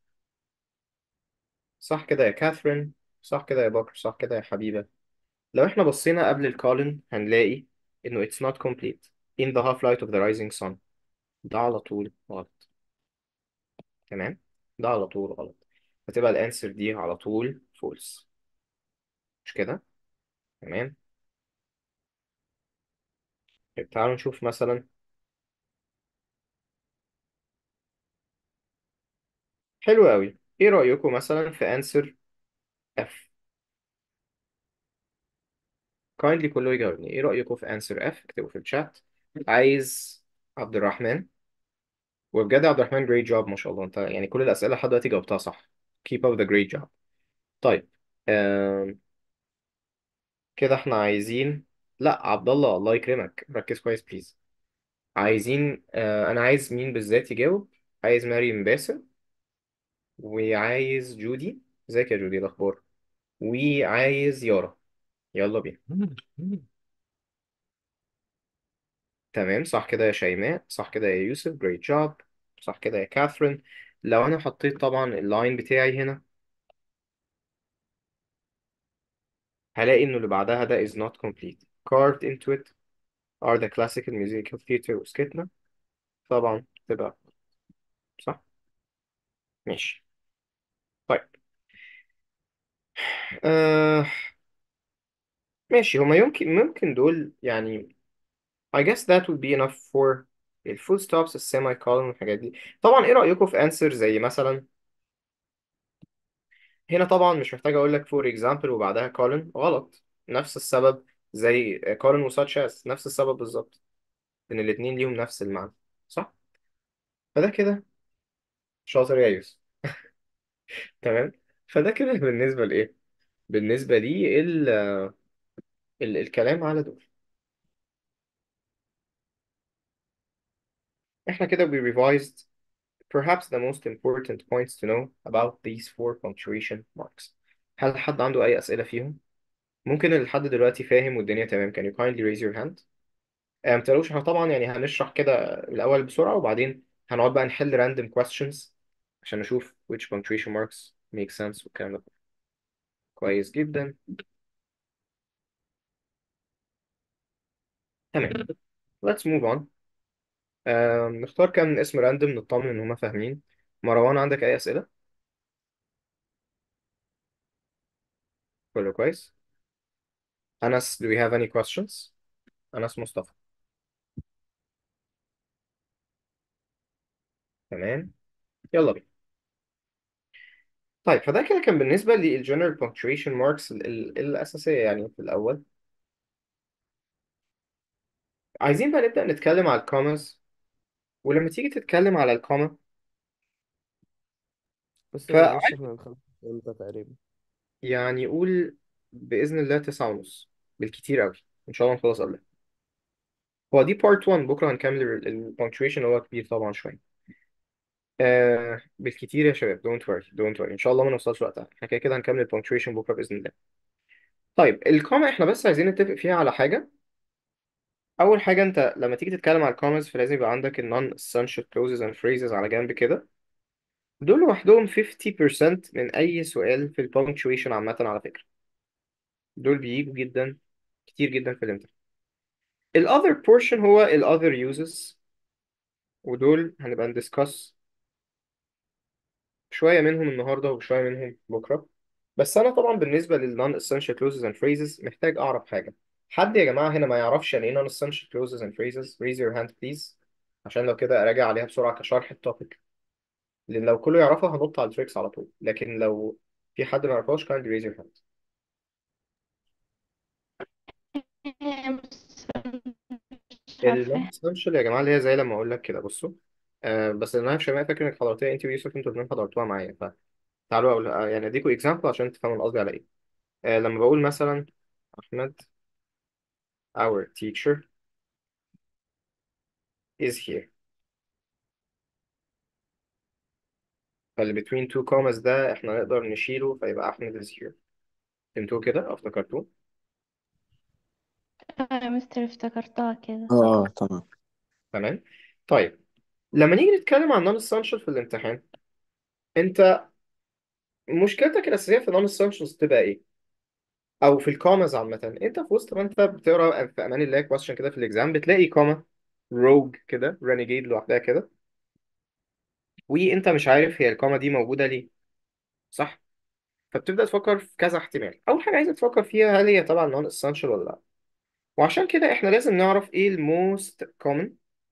صح كده يا كاثرين صح كده يا بكر صح كده يا حبيبة لو احنا بصينا قبل الكولن هنلاقي انه it's not complete in the half light of the rising sun ده على طول غلط تمام ده على طول غلط هتبقى الانسر دي على طول false مش كده تمام طيب تعالوا نشوف مثلا حلو قوي ايه رأيكم مثلا في answer F kindly كله يجاوبني ايه رأيكم في answer F اكتبوا في الشات عايز عبد الرحمن وبجد يا عبد الرحمن great job ما شاء الله انت يعني كل الأسئلة لحد دلوقتي جاوبتها صح keep up the great job طيب آم، كده احنا عايزين لا عبد الله الله يكرمك ركز كويس بليز عايزين آه انا عايز مين بالذات يجاوب عايز مريم باسم وعايز جودي ازيك يا جودي إيه الاخبار وعايز يارا يلا بينا تمام صح كده يا شيماء صح كده يا يوسف great job صح كده يا كاثرين لو انا حطيت طبعا اللاين بتاعي هنا هلاقي انه اللي بعدها ده is not complete carved into it are the classical musical theater وسكتنا طبعا تبقى صح ماشي طيب آه ماشي هما يمكن ممكن دول يعني I guess that would be enough for ال full stops ال semicolon والحاجات دي طبعا ايه رأيكم في answer زي مثلا هنا طبعا مش محتاج اقول لك for example وبعدها colon غلط نفس السبب زي colon و such as نفس السبب بالظبط ان الاتنين ليهم نفس المعنى صح فده كده شاطر يا يوسف تمام فده كده بالنسبة لإيه بالنسبة لي ال ال الكلام على دول احنا كده we revised perhaps the most important points to know about these four punctuation marks هل حد عنده أي أسئلة فيهم؟ ممكن اللي لحد دلوقتي فاهم والدنيا تمام can you kindly raise your hand؟ آه، متقلقوش احنا طبعا يعني هنشرح كده الأول بسرعة وبعدين هنقعد بقى نحل random questions عشان نشوف which punctuation marks make sense والكلام ده كويس جدا تمام let's move on آم، نختار كام اسم راندوم نطمن إن هما فاهمين مروان عندك أي أسئلة؟ كله كويس أنس do we have any questions؟ أنس مصطفى تمام يلا بينا طيب فده كده كان بالنسبة للجنرال punctuation marks ال ال الأساسية يعني في الأول عايزين بقى نبدأ نتكلم على الكوماز ولما تيجي تتكلم على الكوما بس ف معلش احنا هنخلص امتى تقريبا يعني قول بإذن الله تسعة ونص بالكتير أوي إن شاء الله نخلص قبلها هو دي part 1 بكرة هنكمل ال ال- punctuation هو كبير طبعا شوية آه بالكتير يا شباب don't worry don't worry إن شاء الله ما نوصلش وقتها احنا كده كده هنكمل punctuation بكرة بإذن الله طيب الكوما احنا بس عايزين نتفق فيها على حاجة أول حاجة أنت لما تيجي تتكلم على الكوماز فلازم يبقى عندك ال non-essential clauses and phrases على جنب كده دول لوحدهم 50% من أي سؤال في البونكتويشن عامة على فكرة دول بيجوا جدا كتير جدا في الامتحان ال other portion هو ال other uses ودول هنبقى ندiscuss شوية منهم النهاردة وشوية منهم بكرة بس أنا طبعا بالنسبة لل non-essential clauses and phrases محتاج أعرف حاجة حد يا جماعة هنا ما يعرفش يعني إيه non-essential clauses and phrases raise your hand please عشان لو كده أراجع عليها بسرعة كشرح التوبيك لأن لو كله يعرفها هنط على التريكس على طول لكن لو في حد ما يعرفهاش kindly raise your hand بس مش ال عارفة non-essential يا جماعة اللي هي زي لما أقول لك كده بصوا آه بس أنا في شيماء فاكر إنك حضرتيها أنت ويوسف أنتوا الاتنين حضرتوها معايا فتعالوا أقول آه، يعني أديكوا example عشان تفهموا القصدي على إيه آه لما بقول مثلا أحمد our teacher is here فاللي between two commas ده إحنا نقدر نشيله فيبقى أحمد is here فهمتوه كده أو افتكرتوه اه يا مستر افتكرتها كده اه تمام تمام طيب لما نيجي نتكلم عن non essential في الامتحان انت مشكلتك الاساسيه في non essentials تبقى ايه او في الكوماز عامه انت في وسط ما انت بتقرا في امان الله كويشن كده في الاكزام بتلاقي كوما روج كده رينيجيد لوحدها كده وانت مش عارف هي الكوما دي موجوده ليه صح فبتبدا تفكر في كذا احتمال اول حاجه عايزك تفكر فيها هل هي طبعا non essential ولا لا وعشان كده احنا لازم نعرف ايه الموست common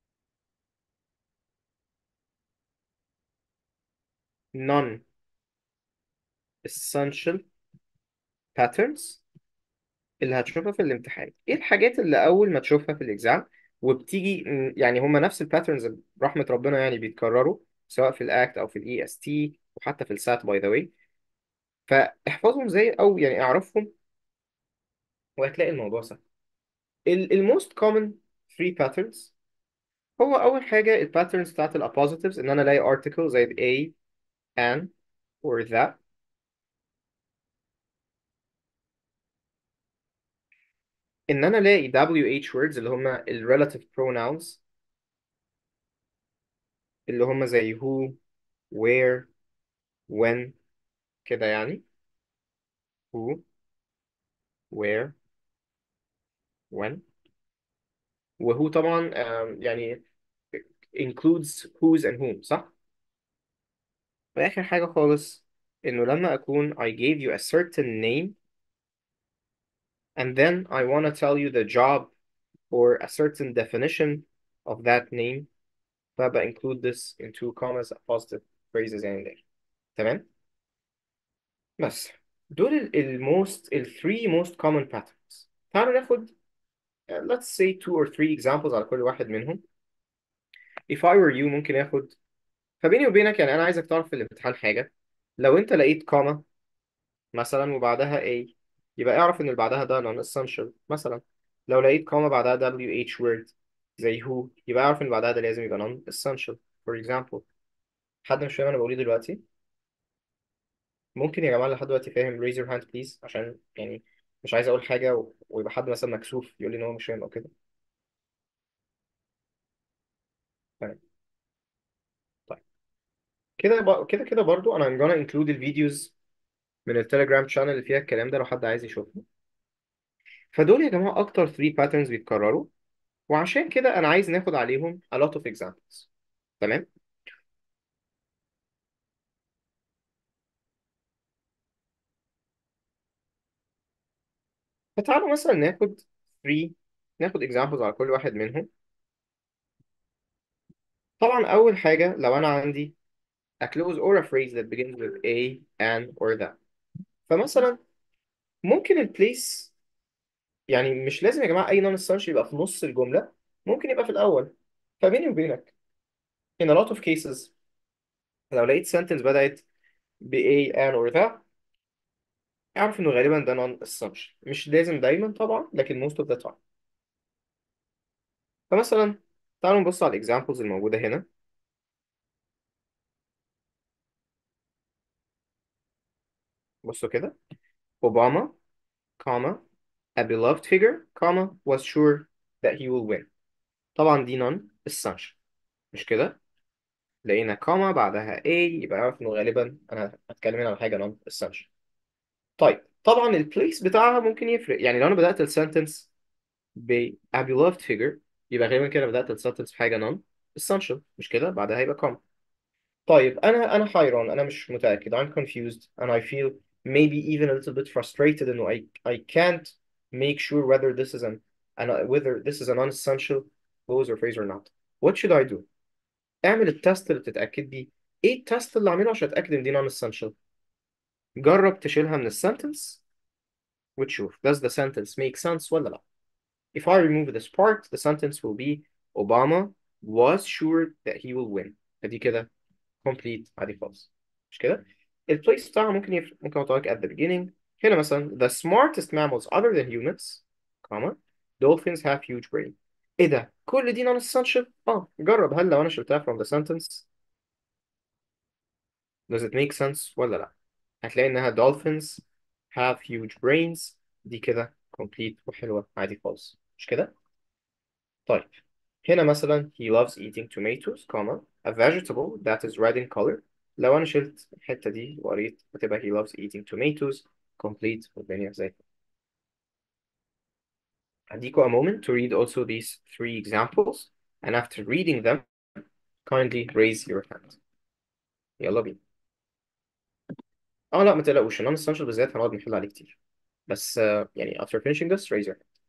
non essential patterns اللي هتشوفها في الامتحان ايه الحاجات اللي اول ما تشوفها في الاكزام وبتيجي م، يعني هما نفس الباترنز رحمة ربنا يعني بيتكرروا سواء في الاكت او في الاي اس تي وحتى في السات باي ذا واي فاحفظهم زي او يعني اعرفهم وهتلاقي الموضوع سهل الموست كومن 3 patterns هو اول حاجة الباترنز بتاعت الابوزيتيفز ان انا الاقي article زي ال a an or that ان انا الاقي WH words اللي هما ال relative pronouns اللي هما زي who where when كده يعني who where when وهو طبعا آم، يعني includes whose and whom صح؟ وآخر حاجة خالص إنه لما أكون I gave you a certain name and then I want to tell you the job or a certain definition of that name فبقى include this in two commas positive phrases يعني there تمام؟ بس دول ال ال most ال three most common patterns تعالوا ناخد uh, let's say two or three examples على كل واحد منهم if I were you ممكن آخد فبيني وبينك يعني أنا عايزك تعرف في الامتحان حاجة لو أنت لقيت كوما مثلا وبعدها A يبقى اعرف إن اللي بعدها ده non essential مثلا لو لقيت كوما بعدها WH word زي who يبقى اعرف إن اللي بعدها ده لازم يبقى non essential for example حد مش فاهم أنا بقول إيه دلوقتي ممكن يا جماعة اللي لحد دلوقتي فاهم raise your hand please عشان يعني مش عايز أقول حاجة و... ويبقى حد مثلا مكسوف يقول لي إن هو مش فاهم أو كده تمام طيب كده ب... كده كده برضو أنا I'm gonna include الفيديوز من التليجرام شانل اللي فيها الكلام ده لو حد عايز يشوفه فدول يا جماعة أكتر 3 patterns بيتكرروا وعشان كده أنا عايز ناخد عليهم a lot of examples تمام فتعالوا مثلا ناخد 3 ناخد examples على كل واحد منهم طبعا أول حاجة لو أنا عندي a clause or a phrase that begins with a, an or that فمثلا ممكن ال place يعني مش لازم يا جماعة أي non essential يبقى في نص الجملة ممكن يبقى في الأول فبيني وبينك in a lot of cases لو لقيت sentence بدأت ب a, an or that اعرف إنه غالبا ده non essential مش لازم دايما طبعا لكن most of the time فمثلا تعالوا نبص على الاكزامبلز الموجودة هنا بصوا كده Obama, comma, a beloved figure, comma, was sure that he will win. طبعا دي non essential مش كده؟ لقينا comma بعدها a يبقى عارف انه غالبا انا هتكلم هنا عن حاجة non essential. طيب طبعا البليس بتاعها ممكن يفرق يعني لو انا بدأت السنتنس ب a beloved figure يبقى غالبا كده بدأت السنتنس بحاجة non essential مش كده؟ بعدها هيبقى comma. طيب انا انا حيران انا مش متأكد I'm confused and I feel maybe even a little bit frustrated انه I I can't make sure whether this is an, an whether this is a non-essential clause or phrase or not what should I do اعمل التست اللي بتتأكد بيه ايه التست اللي اعمله عشان اتأكد ان دي non-essential جرب تشيلها من السنتنس وتشوف does the sentence make sense ولا لا if I remove this part the sentence will be Obama was sure that he will win ادي كده complete عادي خالص مش كده البليس بتاعها ممكن يفرق ممكن احط لك at the beginning هنا مثلا the smartest mammals other than humans comma dolphins have huge brain ايه ده كل دي non essential اه جرب هل لو انا شلتها from the sentence does it make sense ولا لا هتلاقي انها dolphins have huge brains دي كده complete وحلوة عادي خالص مش كده طيب هنا مثلا he loves eating tomatoes comma a vegetable that is red in color لو أنا شلت الحتة دي وقريت هتبقى he loves eating tomatoes complete والدنيا زي كده. هديكوا a moment to read also these three examples and after reading them kindly raise your hand يلا بينا اه لا ما تقلقوش النون essential بالذات هنقعد نحل عليه كتير بس uh, يعني after finishing this raise your hand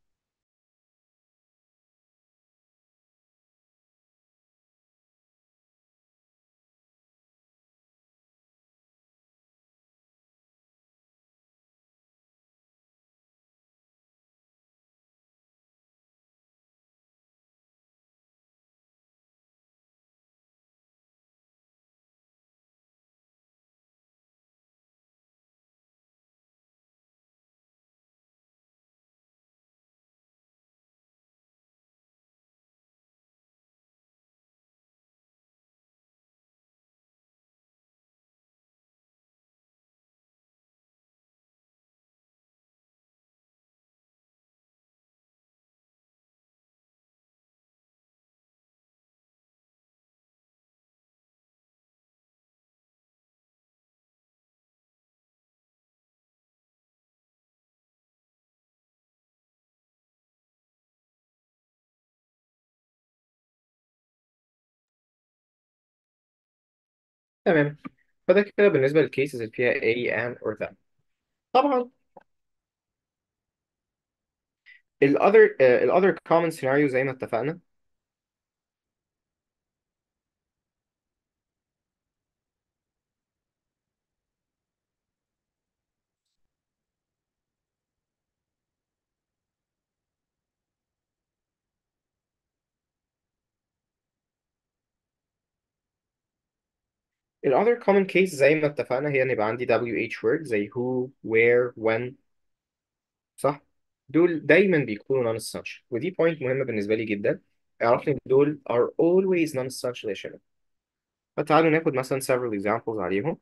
تمام فده كده بالنسبة للكيسز اللي فيها A and or that طبعا ال other uh, ال other common scenario زي ما اتفقنا ال other common case زي ما اتفقنا هي ان يبقى عندي WH word زي who where when صح دول دايما بيكونوا non essential ودي point مهمة بالنسبة لي جدا اعرف ان دول are always non essential يا شباب فتعالوا ناخد مثلا several examples عليهم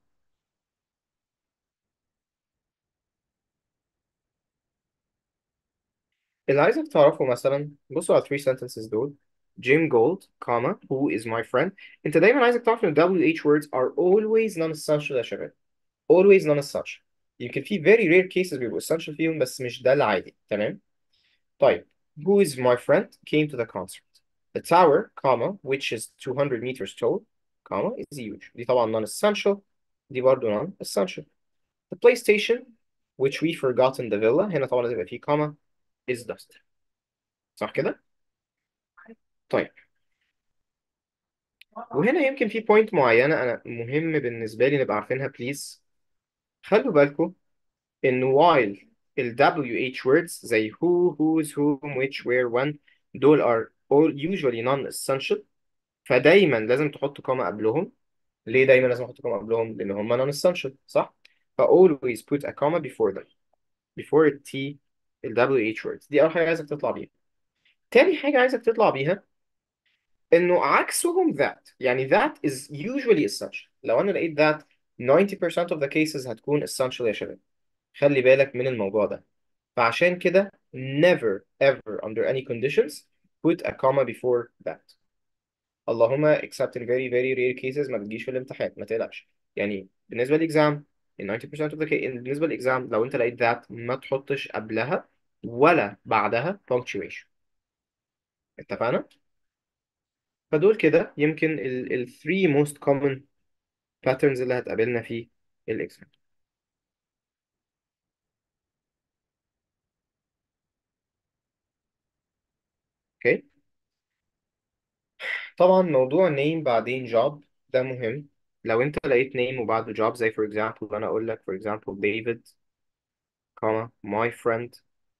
اللي عايزك تعرفه مثلا بصوا على 3 sentences دول Jim Gold, comma, who is my friend انت دايما عايزك تعرف ان WH words are always non-essential يا شباب always non-essential يمكن في very rare cases بيبقوا essential فيهم بس مش ده العادي تمام طيب who is my friend came to the concert the tower comma which is 200 meters tall comma is huge دي طبعا non-essential دي برضه non-essential the PlayStation which we forgot in the villa هنا طبعا لازم يبقى فيه comma is dust صح كده طيب وهنا يمكن في بوينت معينة أنا مهم بالنسبة لي نبقى عارفينها بليز خلوا بالكم إن while ال WH words زي who, whose, whom, which, where, when دول are all usually non-essential فدايما لازم تحط كوما قبلهم ليه دايما لازم احط كوما قبلهم؟ لأن هم non-essential صح؟ ف always put a comma before them before ال T ال WH words دي أول حاجة عايزك تطلع بيها تاني حاجة عايزك تطلع بيها انه عكسهم that يعني that is usually essential لو انا لقيت that 90% of the cases هتكون essential يا شباب خلي بالك من الموضوع ده فعشان كده never ever under any conditions put a comma before that اللهم except in very very rare cases ما بتجيش في الامتحان ما تقلقش يعني بالنسبة للإكزام in 90% of the case بالنسبة للإكزام لو انت لقيت that ما تحطش قبلها ولا بعدها punctuation اتفقنا؟ فدول كده يمكن ال ال three most common patterns اللي هتقابلنا في الإكسل اوكي طبعا موضوع name بعدين job ده مهم لو انت لقيت name وبعده job زي for example انا اقول لك for example David comma my friend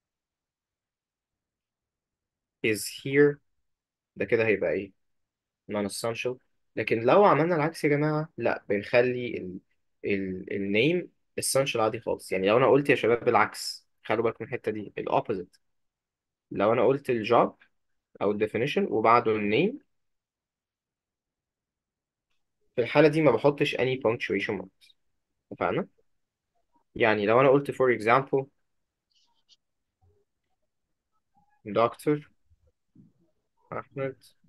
is here ده كده هيبقى ايه non-essential لكن لو عملنا العكس يا جماعة لا بنخلي ال ال النيم essential عادي خالص يعني لو انا قلت يا شباب العكس خلوا بالكم من الحتة دي ال opposite لو انا قلت الجوب او الديفينيشن وبعده النيم في الحالة دي ما بحطش any punctuation marks اتفقنا يعني لو انا قلت for example doctor أحمد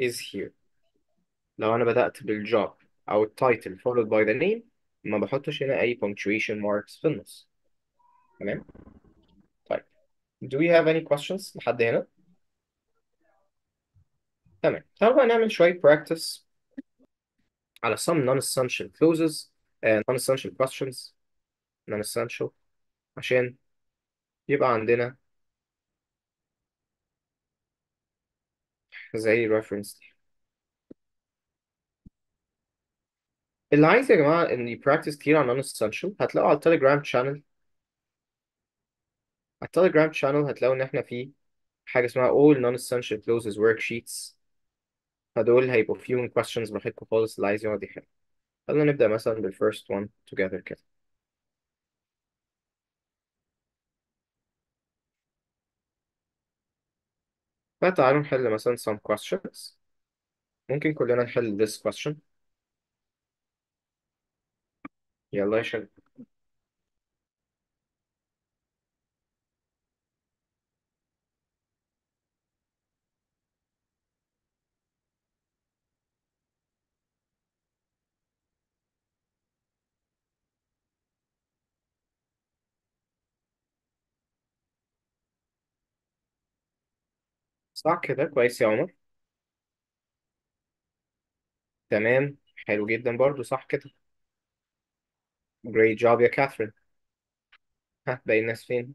is here لو أنا بدأت بالجوب أو التايتل followed by the name ما بحطش هنا أي punctuation marks في النص تمام طيب do we have any questions لحد هنا تمام تعالوا بقى نعمل شوية practice على some non-essential clauses uh, non-essential questions non-essential عشان يبقى عندنا زي reference دي اللي عايز يا جماعة إن يبراكتس كتير على non-essential هتلاقوا على التليجرام channel على التليجرام channel هتلاقوا إن إحنا في حاجة اسمها all non-essential clauses worksheets فدول هيبقوا فيهم questions براحتكم خالص اللي عايز يقعد يحل خلينا نبدأ مثلا بال first one together كده فتعالوا نحل مثلا some questions ممكن كلنا نحل this question يلا يا شباب صح كده كويس يا عمر تمام حلو جدا برضو صح كده great job يا كاثرين ها باقي الناس فين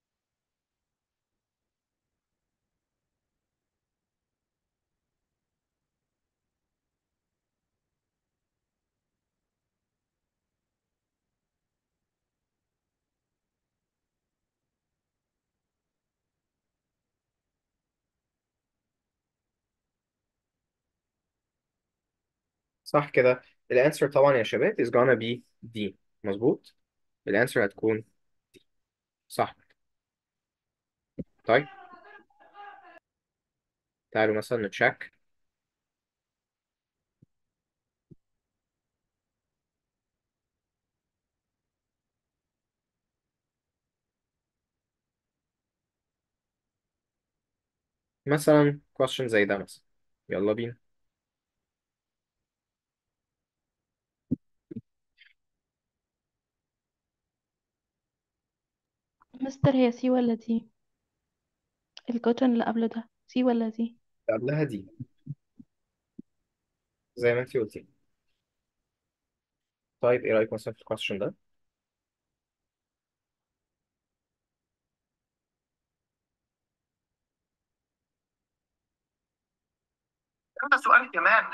صح كده الانسر طبعا يا شباب is gonna be D مظبوط الانسر هتكون صح طيب تعالوا مثلا نتشيك مثلا question زي ده مثلا يلا بينا مستر هي سي ولا دي الكوتن اللي قبل ده سي ولا دي قبلها دي زي ما انت قلتي طيب ايه رأيك مثلا في الكويشن ده ده سؤال كمان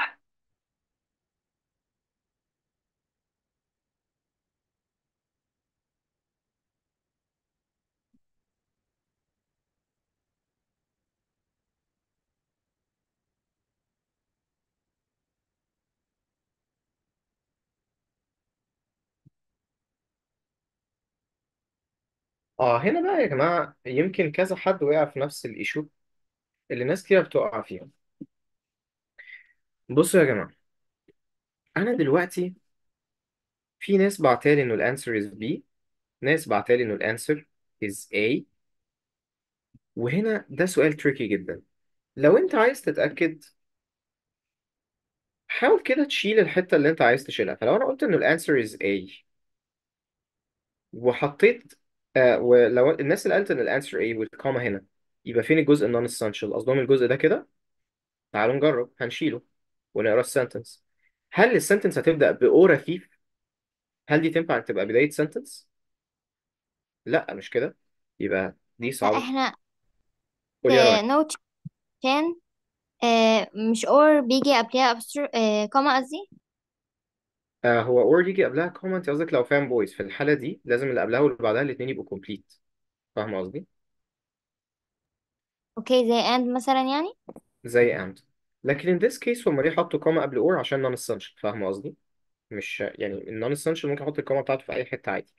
اه هنا بقى يا جماعة يمكن كذا حد وقع في نفس الايشو اللي ناس كتير بتقع فيها بصوا يا جماعة انا دلوقتي في ناس بعتالي انه الانسر is B ناس بعتالي انه الانسر is A وهنا ده سؤال تريكي جدا لو انت عايز تتأكد حاول كده تشيل الحتة اللي انت عايز تشيلها فلو انا قلت انه الانسر is A وحطيت آه ولو الناس اللي قالت ان الانسر A والكوما هنا يبقى فين الجزء النون essential قصدهم الجزء ده كده تعالوا نجرب هنشيله ونقرا السنتنس هل السنتنس هتبدأ بأو رفيف هل دي تنفع تبقى بداية سنتنس لا مش كده يبقى دي لا صعبة احنا قولي يا في رنا نوت كان آه مش اور بيجي قبلها أبستر آه كوما قصدي آه هو اور يجي قبلها كوما انت قصدك لو فان بويز في الحالة دي لازم اللي قبلها واللي بعدها الاتنين يبقوا كومبليت فاهم قصدي اوكي زي اند مثلا يعني زي and لكن in this case هم ليه حطوا كوما قبل اور عشان non essential فاهم قصدي مش يعني النون essential ممكن احط الكوما بتاعته في اي حتة عادي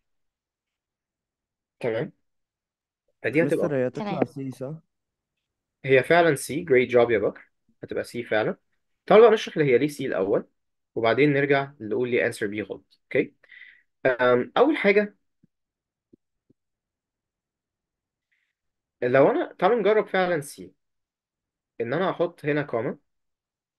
تمام فدي هتبقى مستر هي تمام تطلع سي صح؟ هي فعلا سي great job يا بكر هتبقى سي فعلا تعالوا بقى نشرح اللي هي ليه سي الأول وبعدين نرجع نقول لي answer B غلط اوكي أم، أول حاجة لو أنا تعالوا نجرب فعلا سي إن أنا أحط هنا كوما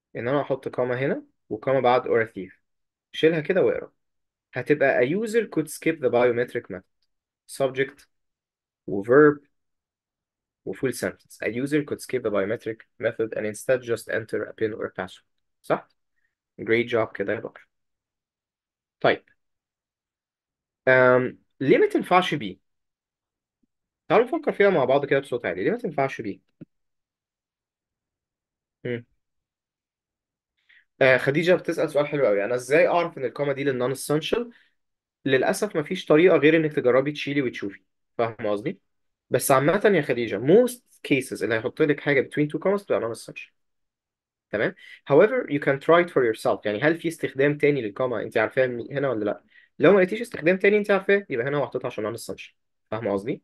ان انا احط كوما هنا وكوما بعد or a thief شيلها كده واقرا هتبقى a user could skip the biometric method subject و verb و full sentence a user could skip the biometric method and instead just enter a pin or a password صح great job كده يا بكر طيب um, ليه ما تنفعش بي تعالوا نفكر فيها مع بعض كده بصوت عالي ليه ما تنفعش بي مم. آه خديجة بتسأل سؤال حلو قوي انا ازاي اعرف ان الكوما دي للنون essential للاسف مفيش طريقة غير انك تجربي تشيلي وتشوفي فاهم قصدي بس عامة يا خديجة most cases اللي هيحط لك حاجة between two commas تبقى non essential تمام however you can try it for yourself يعني هل في استخدام تاني للكوما انت عارفاه من- هنا ولا لا لو ما لقيتيش استخدام تاني انت عارفاه يبقى هنا هو حاططها عشان non essential فاهمة قصدي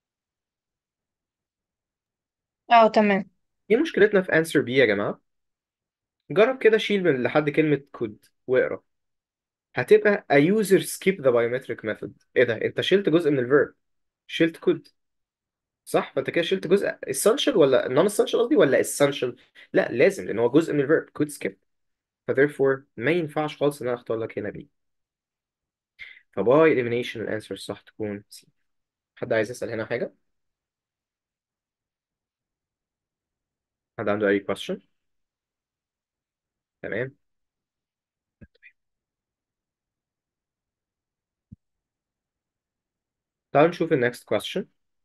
اه تمام ايه مشكلتنا في answer B يا جماعة جرب كده شيل من لحد كلمة could واقرا هتبقى a user skip the biometric method ايه ده انت شلت جزء من الفيرب شلت could صح فانت كده شلت جزء essential ولا non essential قصدي ولا essential لا لازم لان هو جزء من الفيرب could skip ف therefore ما ينفعش خالص ان انا اختار لك هنا B فباي elimination الانسر الصح تكون C حد عايز يسأل هنا حاجة حد عنده اي question تمام تعالوا نشوف ال next question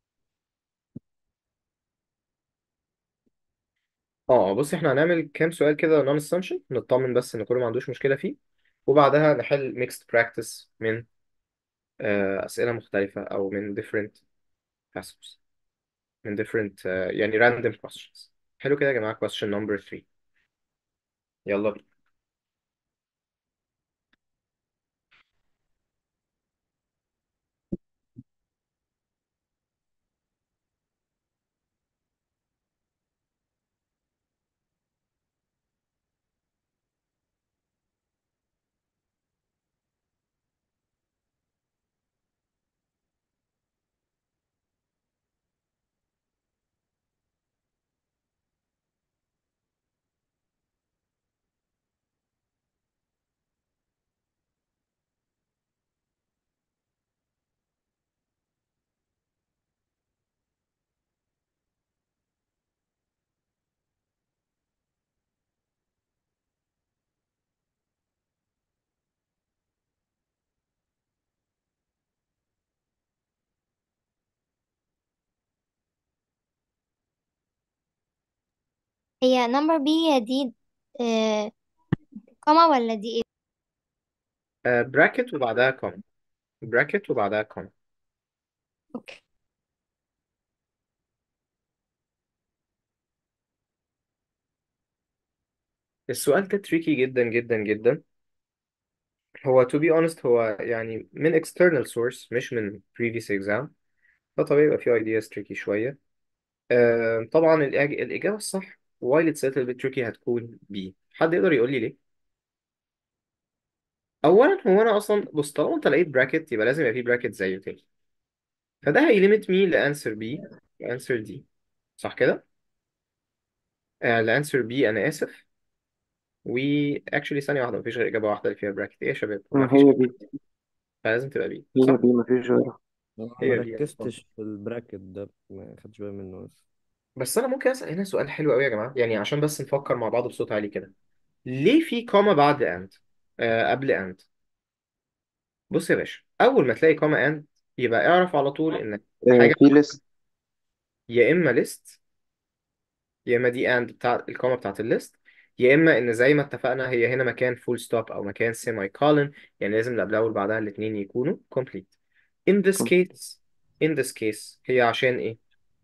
اه بص احنا هنعمل كام سؤال كده non essential نطمن بس ان كله ما عندوش مشكلة فيه وبعدها نحل mixed practice من آه، أسئلة مختلفة أو من different passages من different آه، يعني random questions حلو كده يا جماعة question number 3 يلا بينا هي نمبر بي هي دي آه كوما ولا دي ايه آه، bracket وبعدها comma bracket وبعدها comma اوكي السؤال ده tricky جدا جدا جدا هو to be honest هو يعني من external source مش من previous exam فطبيعي يبقى فيه ideas tricky شوية آه، طبعا الإج- الإجابة الصح while it's a little bit tricky هتكون B حد يقدر يقول لي ليه؟ أولا هو أنا أصلا بص طالما أنت لقيت bracket يبقى لازم يبقى فيه bracket زيه تاني فده هيليمت مي لانسر بي وانسر دي صح كده؟ آه لانسر بي انا اسف و actually ثانية واحدة مفيش غير إجابة واحدة اللي فيها براكت إيه يا شباب؟ ما مفيش هي بي فلازم تبقى بي هي صح؟ بي مفيش غيرها انا ما هي بي ركزتش في البراكت ده ما خدتش بالي منه بس بس أنا ممكن أسأل هنا سؤال حلو أوي يا جماعة يعني عشان بس نفكر مع بعض بصوت عالي كده ليه في كوما بعد أند؟ آه قبل أند بص يا باشا أول ما تلاقي كوما أند يبقى اعرف على طول إن آه، حاجة في ليست يا إما ليست يا اما دي اند بتاع الكوما بتاعت الليست يا اما ان زي ما اتفقنا هي هنا مكان فول ستوب او مكان سيمي كولن يعني لازم اللي قبلها واللي بعدها الاثنين يكونوا complete in this case in this case هي عشان ايه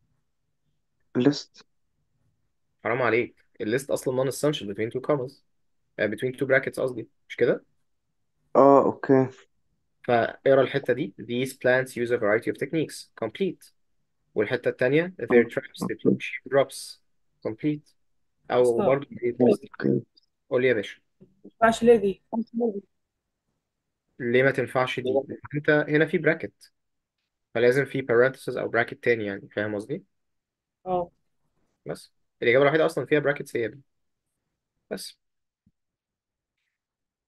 ليست حرام عليك الليست اصلا non essential between two commas آه، between two brackets قصدي مش كده اه اوكي فاقرا الحته دي these plants use a variety of techniques complete والحته الثانيه their traps they اوكي sheep drops complete او ستوب برضه اوكي قول لي يا باشا ما ينفعش ليه دي ليه ما تنفعش دي انت هنا في براكت فلازم في parentheses او براكت تاني يعني فاهم قصدي اه بس الاجابه الوحيده اصلا فيها براكتس هي دي بس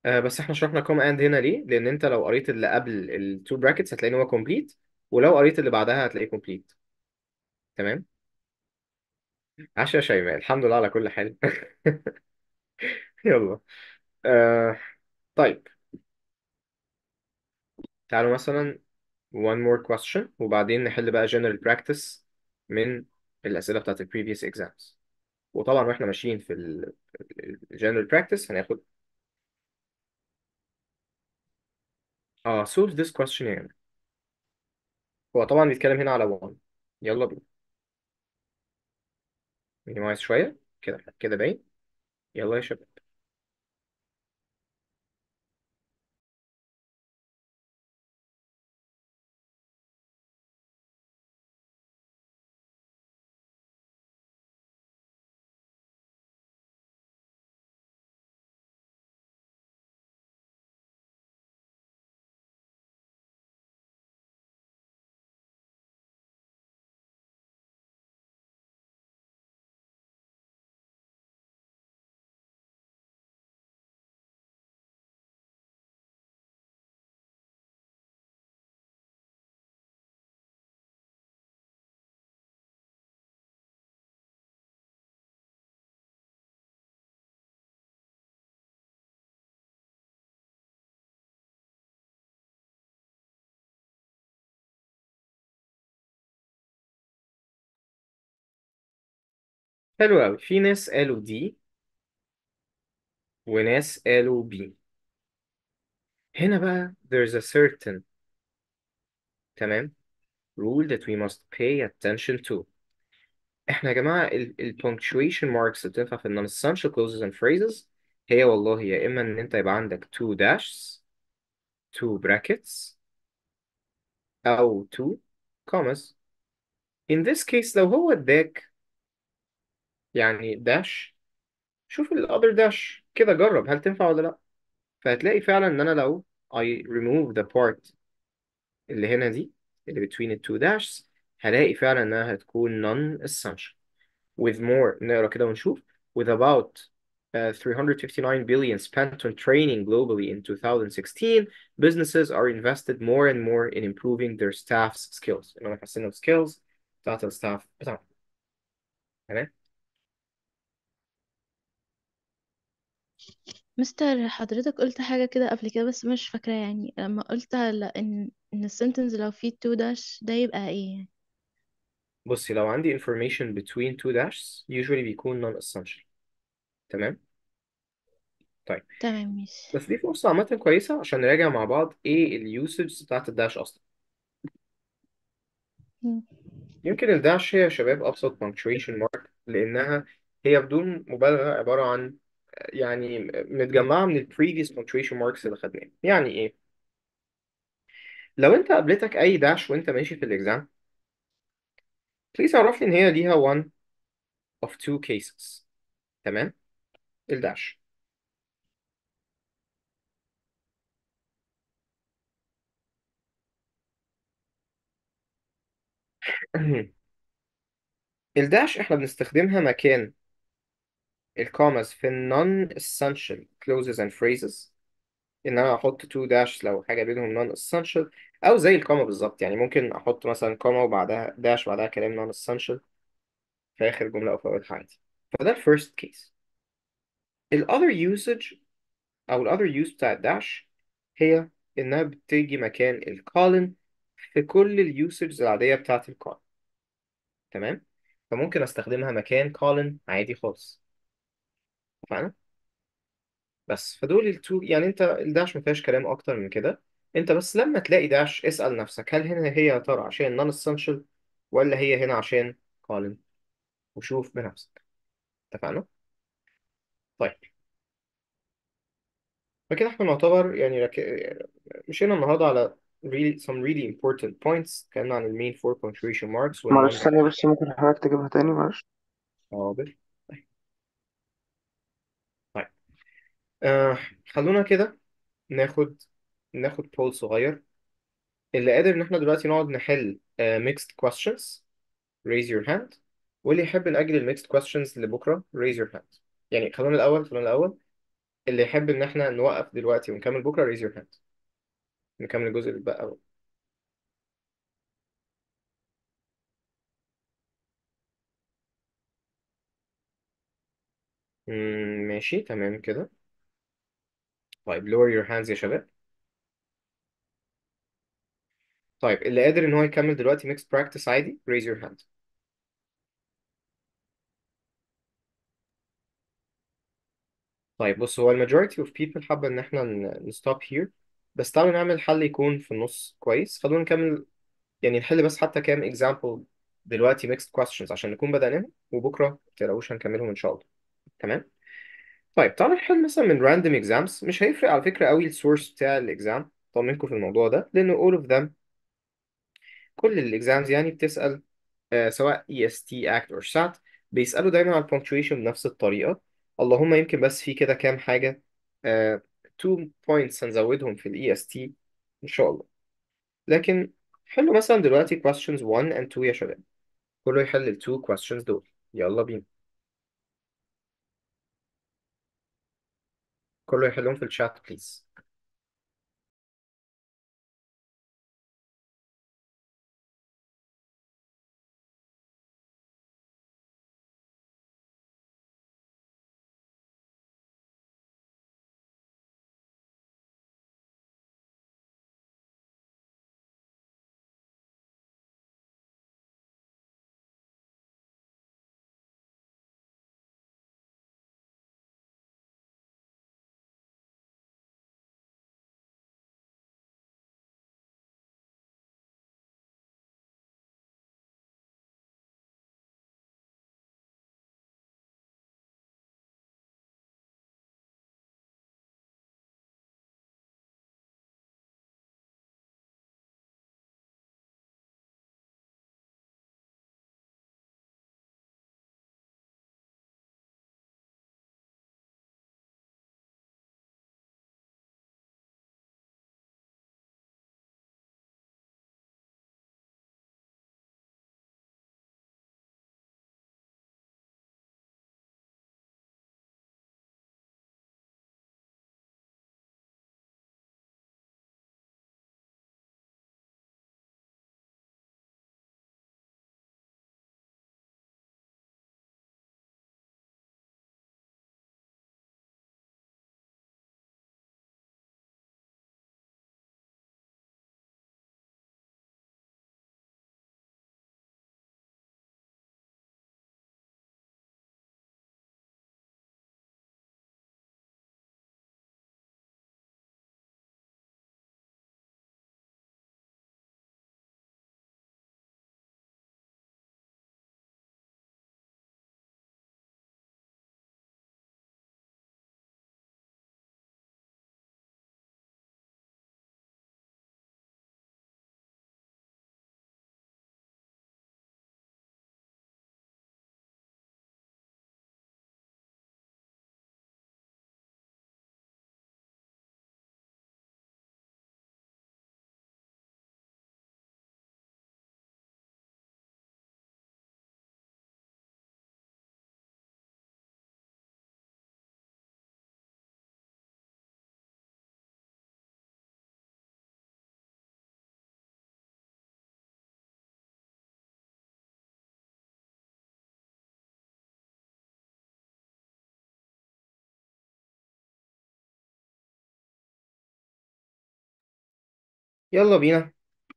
آه بس احنا شرحنا كوما اند هنا ليه لان انت لو قريت اللي قبل التو براكتس هتلاقي ان هو كومبليت ولو قريت اللي بعدها هتلاقيه كومبليت تمام عاش يا شيماء الحمد لله على كل حال يلا آه طيب تعالوا مثلا one more question وبعدين نحل بقى general practice من الأسئلة بتاعت ال previous exams وطبعا واحنا ماشيين في ال ال- ال- general practice هناخد اه solve this question يعني هو طبعا بيتكلم هنا على one يلا بينا minimize شوية كده كده باين يلا يا شباب حلو قوي في ناس قالوا دي وناس قالوا بي هنا بقى there's a certain تمام rule that we must pay attention to احنا يا جماعة ال, ال punctuation marks اللي بتنفع في ال non-essential clauses and phrases هي والله يا إما إن أنت يبقى عندك two dashes two brackets أو two commas in this case لو هو اداك يعني dash شوف ال other dash كده جرب هل تنفع ولا لأ فهتلاقي فعلا إن أنا لو I remove the part اللي هنا دي اللي between the two dashes هلاقي فعلا إنها هتكون non-essential with more نقرا كده ونشوف with about uh, 359 billion spent on training globally in 2016 businesses are invested more and more in improving their staff's skills انهم يحسنوا skills بتاعت الستاف بتاعهم تمام مستر حضرتك قلت حاجة كده قبل كده بس مش فاكرة يعني لما قلت على ان ان السنتنس لو فيه تو داش ده يبقى ايه يعني بصي لو عندي information between two dashes usually بيكون non-essential تمام طيب تمام ماشي بس دي فرصة عامة كويسة عشان نراجع مع بعض ايه اليوسج بتاعت الداش اصلا مم. يمكن الداش هي يا شباب أبسط punctuation mark لأنها هي بدون مبالغة عبارة عن يعني متجمعة من ال previous punctuation marks اللي خدناها يعني إيه؟ لو أنت قابلتك أي داش وأنت ماشي في الإكزام please عرف لي إن هي ليها one of two cases تمام؟ الداش الداش إحنا بنستخدمها مكان الكوماز في ال non-essential clauses and phrases ان انا احط تو داش لو حاجه بينهم نون اسينشال او زي الكوما بالظبط يعني ممكن احط مثلا كوما وبعدها داش بعدها كلام نون اسينشال في اخر جمله او في اول عادي فده الفيرست كيس الاذر يوسج او الاذر يوز بتاع الداش هي انها بتيجي مكان الكولن في كل اليوسجز العاديه بتاعت الكولن تمام فممكن استخدمها مكان كولن عادي خالص اتفقنا بس فدول التو يعني انت الداش ما فيهاش كلام اكتر من كده انت بس لما تلاقي داش اسأل نفسك هل هنا هي يا ترى عشان نون اسينشال ولا هي هنا عشان قالن وشوف بنفسك اتفقنا طيب فكده احنا نعتبر يعني رك... مشينا النهارده على really some really important points اتكلمنا عن المين four punctuation marks وال معلش ثانية بس ممكن حضرتك تجيبها تاني معلش حاضر طيب طيب آه خلونا كده ناخد ناخد بول صغير اللي قادر ان احنا دلوقتي نقعد نحل آه mixed questions raise your hand واللي يحب نأجل الميكست questions لبكرة raise your hand يعني خلونا الأول خلونا الأول اللي يحب ان احنا نوقف دلوقتي ونكمل بكره raise your hand نكمل الجزء اللي بقى مم، ماشي تمام كده طيب lower your hands يا شباب طيب اللي قادر ان هو يكمل دلوقتي mixed practice عادي raise your hand طيب بص هو ال majority of people حابة ان احنا ن ن- stop here بس تعالوا نعمل حل يكون في النص كويس خلونا نكمل يعني نحل بس حتى كام example دلوقتي mixed questions عشان نكون بدأناهم وبكرة ما تقلقوش هنكملهم ان شاء الله تمام طيب تعالوا نحل مثلا من random exams مش هيفرق على فكرة قوي السورس بتاع الاكزام طمنكم في الموضوع ده لأنه all of them كل الاكزامز يعني بتسأل آه، سواء EST ACT or SAT بيسألوا دايما على punctuation بنفس الطريقة اللهم يمكن بس في كده كام حاجة آه، two points هنزودهم في ال EST إن شاء الله لكن حلوا مثلا دلوقتي questions 1 and 2 يا شباب كله يحل ال two questions دول يلا بينا كله يحلهم في الشات بليز يلا بينا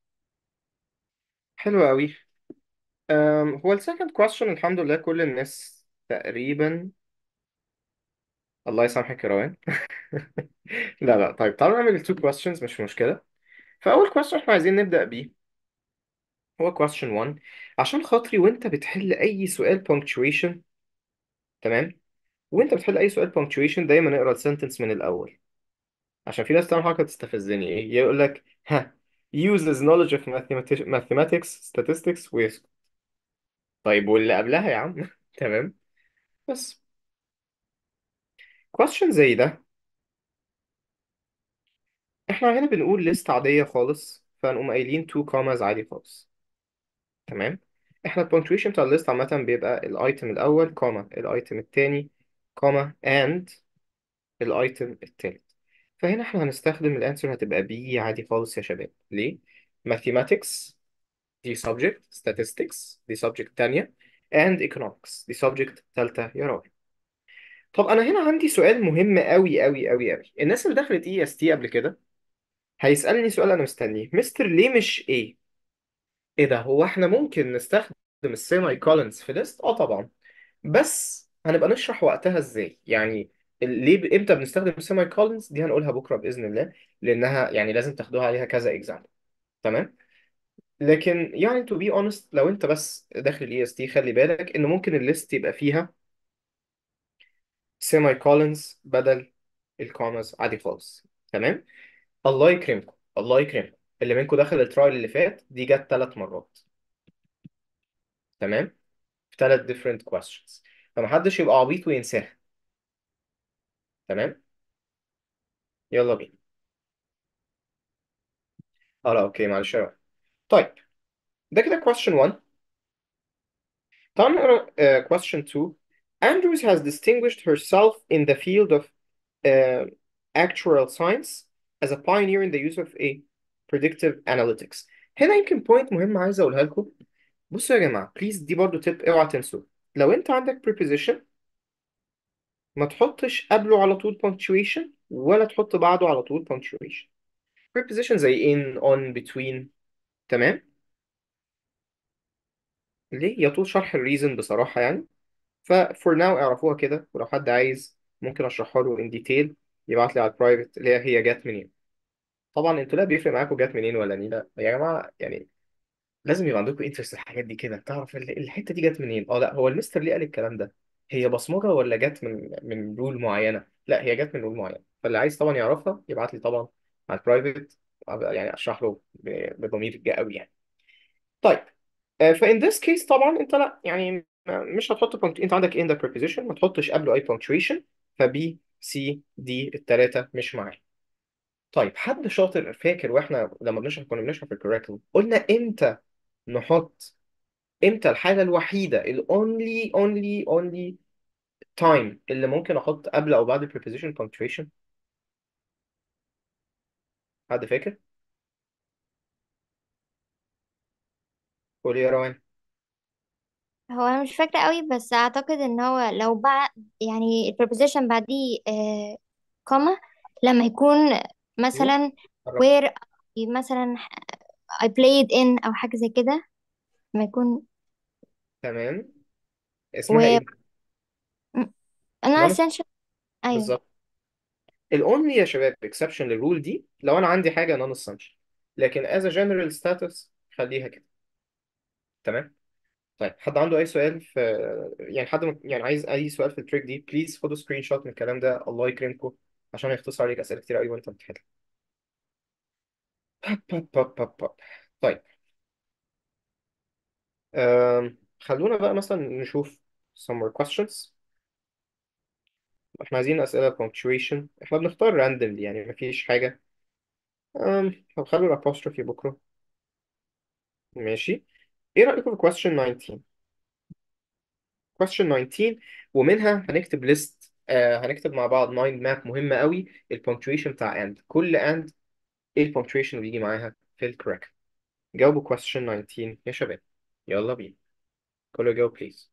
حلو قوي أم، هو ال second question الحمد لله كل الناس تقريبا الله يسامحك يا روان لا لا طيب تعالوا نعمل ال two questions مش مشكلة فأول question احنا عايزين نبدأ بيه هو question 1 عشان خاطري وانت بتحل أي سؤال punctuation تمام وانت بتحل أي سؤال punctuation دايما اقرا السنتنس من الأول عشان في ناس تعمل حركة تستفزني ايه يقول لك ها uses knowledge of mathemati- mathematics statistics ويسكت طيب واللي قبلها يا عم تمام بس question زي ده احنا هنا بنقول list عادية خالص فنقوم قايلين two commas عادي خالص تمام احنا البونكتويشن بتاع الليست عامة بيبقى الايتم الأول كوما الايتم التاني كوما and الايتم التالت فهنا احنا هنستخدم الانسر هتبقى بي عادي خالص يا شباب ليه mathematics دي subject statistics دي subject تانية and economics دي subject تالتة يا راجل طب انا هنا عندي سؤال مهم قوي قوي قوي قوي الناس اللي دخلت اي اس تي قبل كده هيسألني سؤال انا مستنيه مستر ليه مش ايه ايه ده هو احنا ممكن نستخدم السيمي كولنز في ليست اه طبعا بس هنبقى نشرح وقتها ازاي يعني ال- ليه ب- امتى بنستخدم السيمي كولنز دي هنقولها بكره باذن الله لانها يعني لازم تاخدوها عليها كذا اكزامبل تمام لكن يعني to be honest لو انت بس داخل الاي اس تي خلي بالك ان ممكن الليست يبقى فيها سيمي كولنز بدل الكوماز عادي خالص تمام الله يكرمكم الله يكرمكم اللي منكم دخل الترايل اللي فات دي جت ثلاث مرات تمام في ثلاث different questions فمحدش يبقى عبيط وينساها تمام يلا بينا اه لا اوكي معلش يا روان. طيب ده كده question 1 تعال نقرا uh, question 2 Andrews has distinguished herself in the field of uh, actuarial science as a pioneer in the use of a predictive analytics هنا يمكن بوينت مهم عايز اقولها لكم بصوا يا جماعه بليز دي برضو تip اوعى تنسوا لو انت عندك preposition ما تحطش قبله على طول punctuation ولا تحط بعده على طول punctuation preposition زي in on between تمام ليه يطول شرح الريزن بصراحة يعني ف for now اعرفوها كده ولو حد عايز ممكن اشرحها له in detail يبعت لي على البرايفت اللي هي هي جت منين طبعا انتوا لا بيفرق معاكم جت منين ولا نيلة يا جماعة يعني لازم يبقى عندكم انترست في الحاجات دي كده تعرف ال- الحتة دي جت منين اه لا هو المستر ليه قال الكلام ده هي بصمجة ولا جت من من رول معينة لا هي جت من رول معين فاللي عايز طبعا يعرفها يبعت لي طبعا على البرايفت يعني اشرح له ب- بضمير قوي يعني طيب آه، فإن this case طبعا أنت لا يعني ما- مش هتحط punct... أنت عندك in the preposition ما تحطش قبله أي punctuation فبي سي دي التلاتة مش معايا طيب حد شاطر فاكر واحنا لما بنشرح كنا بنشرح في الكوريكولم قلنا امتى نحط امتى الحالة الوحيدة ال only only only time اللي ممكن احط قبل او بعد preposition punctuation حد فاكر؟ قولي يا روان هو انا مش فاكرة قوي بس اعتقد ان هو لو بعد يعني البريبوزيشن بعديه آه كوما لما يكون ايوه مثلا قربت where مثلا I played in او حاجة زي كده لما يكون تمام اسمها و ايه؟ انا non essential ايوه بالظبط الاونلي يا شباب exception للرول دي لو انا عندي حاجه non essential لكن as a general status خليها كده تمام طيب حد عنده اي سؤال في يعني حد م- يعني عايز اي سؤال في التريك دي بليز خدوا سكرين شوت من الكلام ده الله يكرمكم عشان هيختصر عليك اسئله كتير قوي وانت بتحل باب باب باب باب باب. طيب أم... خلونا بقى مثلا نشوف some more questions احنا عايزين اسئله punctuation احنا بنختار randomly يعني مفيش حاجه أم... طب خلوا الابوستروفي بكره ماشي ايه رأيكم في question 19 question 19 ومنها هنكتب list آه هنكتب مع بعض mind map مهمة قوي البونكتويشن بتاع and كل and ايه البونكتويشن اللي بيجي معاها في الكوريكت جاوبوا question 19 يا شباب يلا بينا كله جاوب please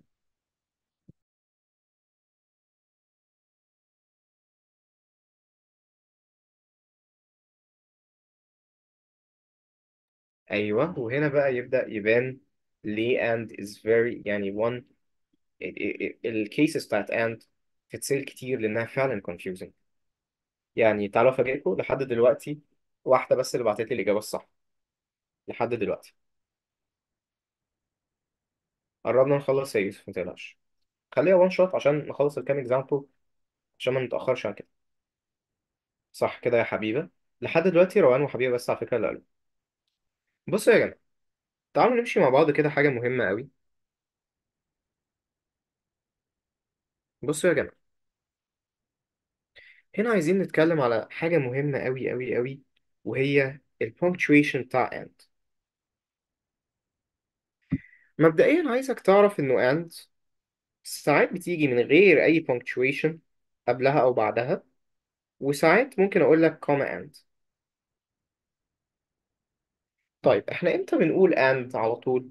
ايوه وهنا بقى يبدأ يبان ليه and is very يعني one الكيسز بتاعت and تتسال كتير لانها فعلا confusing يعني تعالوا افاجئكم لحد دلوقتي واحدة بس اللي بعتت لي الإجابة الصح لحد دلوقتي قربنا نخلص يا يوسف ما تقلقش خليها وان شوت عشان نخلص الكام اكزامبل عشان ما نتأخرش عن كده صح كده يا حبيبة لحد دلوقتي روان وحبيبة بس على فكرة اللي قالوا بصوا يا جماعة تعالوا نمشي مع بعض كده حاجة مهمة قوي بصوا يا جماعة هنا عايزين نتكلم على حاجة مهمة قوي قوي قوي وهي البونكتويشن بتاع and مبدئيا عايزك تعرف انه and ساعات بتيجي من غير اي punctuation قبلها او بعدها وساعات ممكن اقول لك كوما اند طيب احنا امتى بنقول and على طول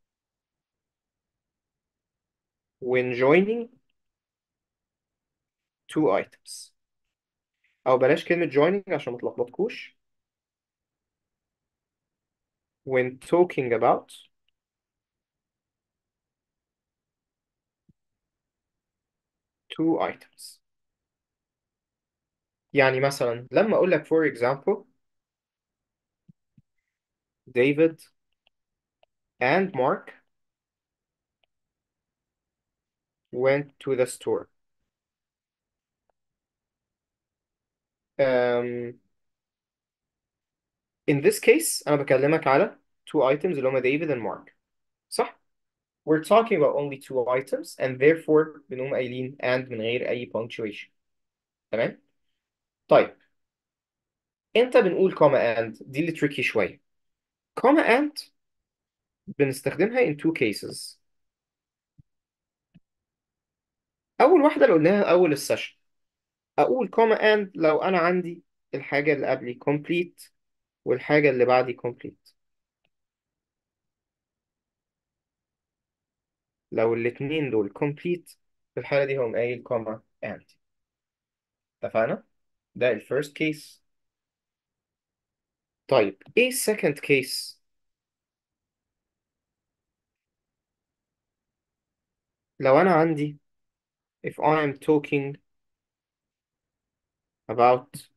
when joining two items او بلاش كلمة joining عشان ما تلخبطكوش when talking about two items يعني مثلا لما اقول لك for example David and Mark went to the store um, in this case أنا بكلمك على two items اللي هما David and Mark صح؟ We're talking about only two items and therefore بنقوم قايلين and من غير أي punctuation تمام؟ طيب امتى بنقول comma and دي اللي tricky شوية comma and بنستخدمها in two cases أول واحدة اللي قلناها أول السيشن أقول comma and لو أنا عندي الحاجة اللي قبلي complete والحاجة اللي بعدي complete لو الاتنين دول complete في الحالة دي هقوم قايل comma and اتفقنا؟ ده ال first case طيب ايه ال second case؟ لو أنا عندي if I am talking about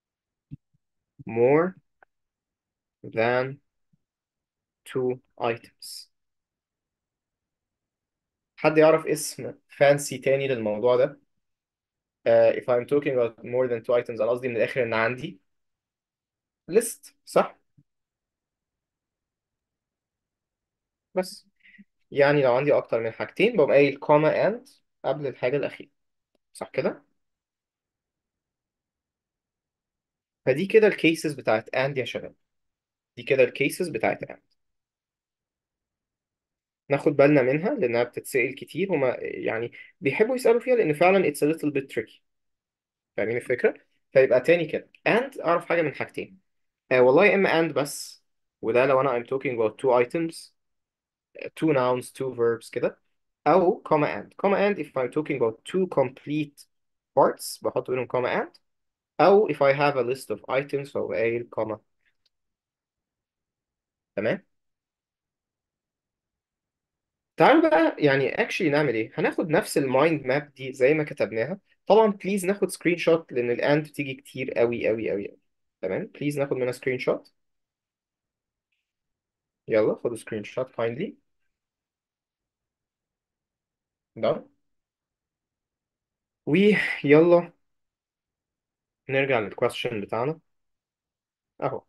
more than two items حد يعرف اسم فانسي تاني للموضوع ده uh, if I'm talking about more than two items أنا قصدي من الآخر إن عندي list صح بس يعني لو عندي أكتر من حاجتين بقوم قايل comma and قبل الحاجة الأخيرة صح كده فدي كده الكيسز بتاعت and يا شباب دي كده الكيسز بتاعت and ناخد بالنا منها لأنها بتتسأل كتير هما يعني بيحبوا يسألوا فيها لأن فعلا it's a little bit tricky فاهمين الفكرة؟ فيبقى تاني كده and أعرف حاجة من حاجتين آه والله يا إما and بس وده لو أنا I'm talking about two items two nouns two verbs كده أو comma and comma and if I'm talking about two complete parts بحط بينهم comma and أو if I have a list of items فهو قايل comma تمام تعالوا بقى يعني actually نعمل إيه هناخد نفس المايند ماب دي زي ما كتبناها طبعا بليز ناخد سكرين شوت لأن الأند بتيجي كتير قوي قوي قوي قوي تمام بليز ناخد منها سكرين شوت يلا خدوا سكرين شوت kindly ده ويلا نرجع للكويستشن بتاعنا اهو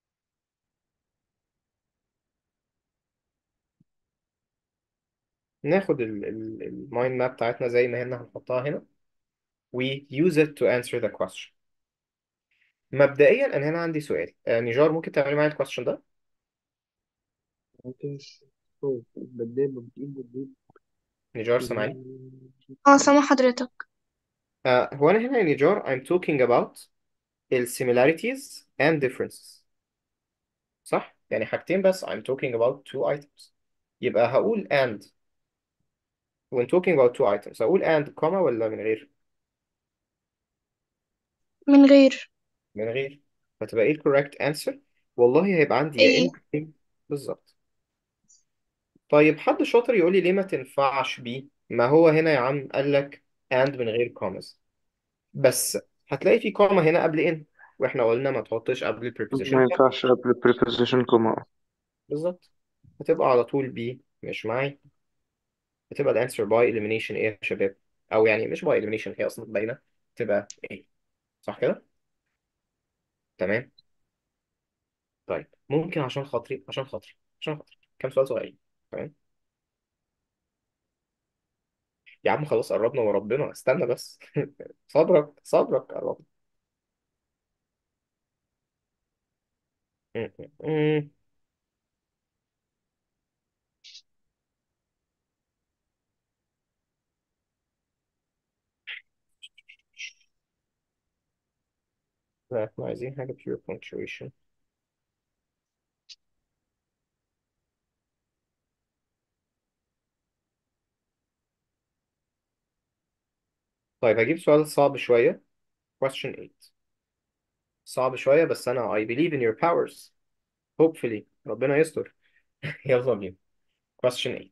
ناخد المايند ماب بتاعتنا زي ما هنا هنحطها هنا و use it to answer the question مبدئيا انا هنا عندي سؤال آه نيجار ممكن تعملي معايا الكويستشن ده ممكن شوف بديل بديل بديل نيجار سامعني اه سامع حضرتك آه هو انا هنا يا نيجار I'm talking about ال similarities and differences صح يعني حاجتين بس I'm talking about two items يبقى هقول and when talking about two items هقول and comma ولا من غير من غير من غير فتبقى ايه ال correct answer والله هيبقى عندي يا ايه اما بالظبط طيب حد شاطر يقول لي ليه ما تنفعش بيه ما هو هنا يا عم قال لك and من غير commas بس هتلاقي في comma هنا قبل in واحنا قلنا ما تحطش قبل ال preposition ما comma ينفعش قبل preposition كوما بالظبط هتبقى على طول بي مش معي هتبقى الانسر باي elimination ايه يا شباب او يعني مش باي elimination هي اصلا باينه تبقى ايه صح كده تمام طيب ممكن عشان خاطري عشان خاطري عشان خاطري كام سؤال صغيرين تمام يا عم خلاص قربنا وربنا استنى بس صبرك صبرك قربنا م- م- م. لا احنا عايزين حاجة pure punctuation طيب هجيب سؤال صعب شوية question 8 صعب شوية بس أنا I believe in your powers hopefully ربنا يستر يلا بينا question 8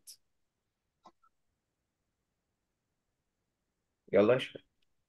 يلا يا شباب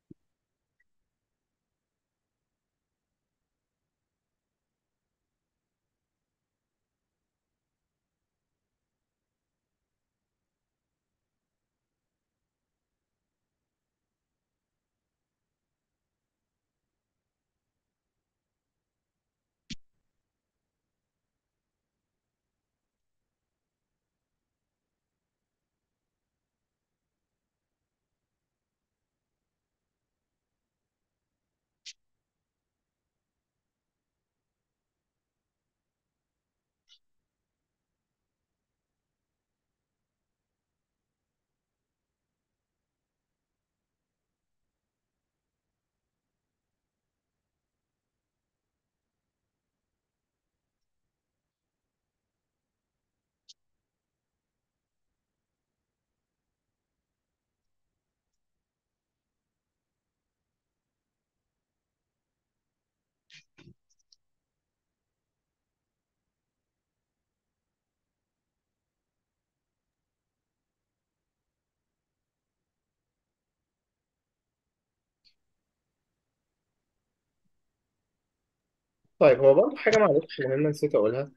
طيب هو برضه حاجة معلش مهمة نسيت أقولها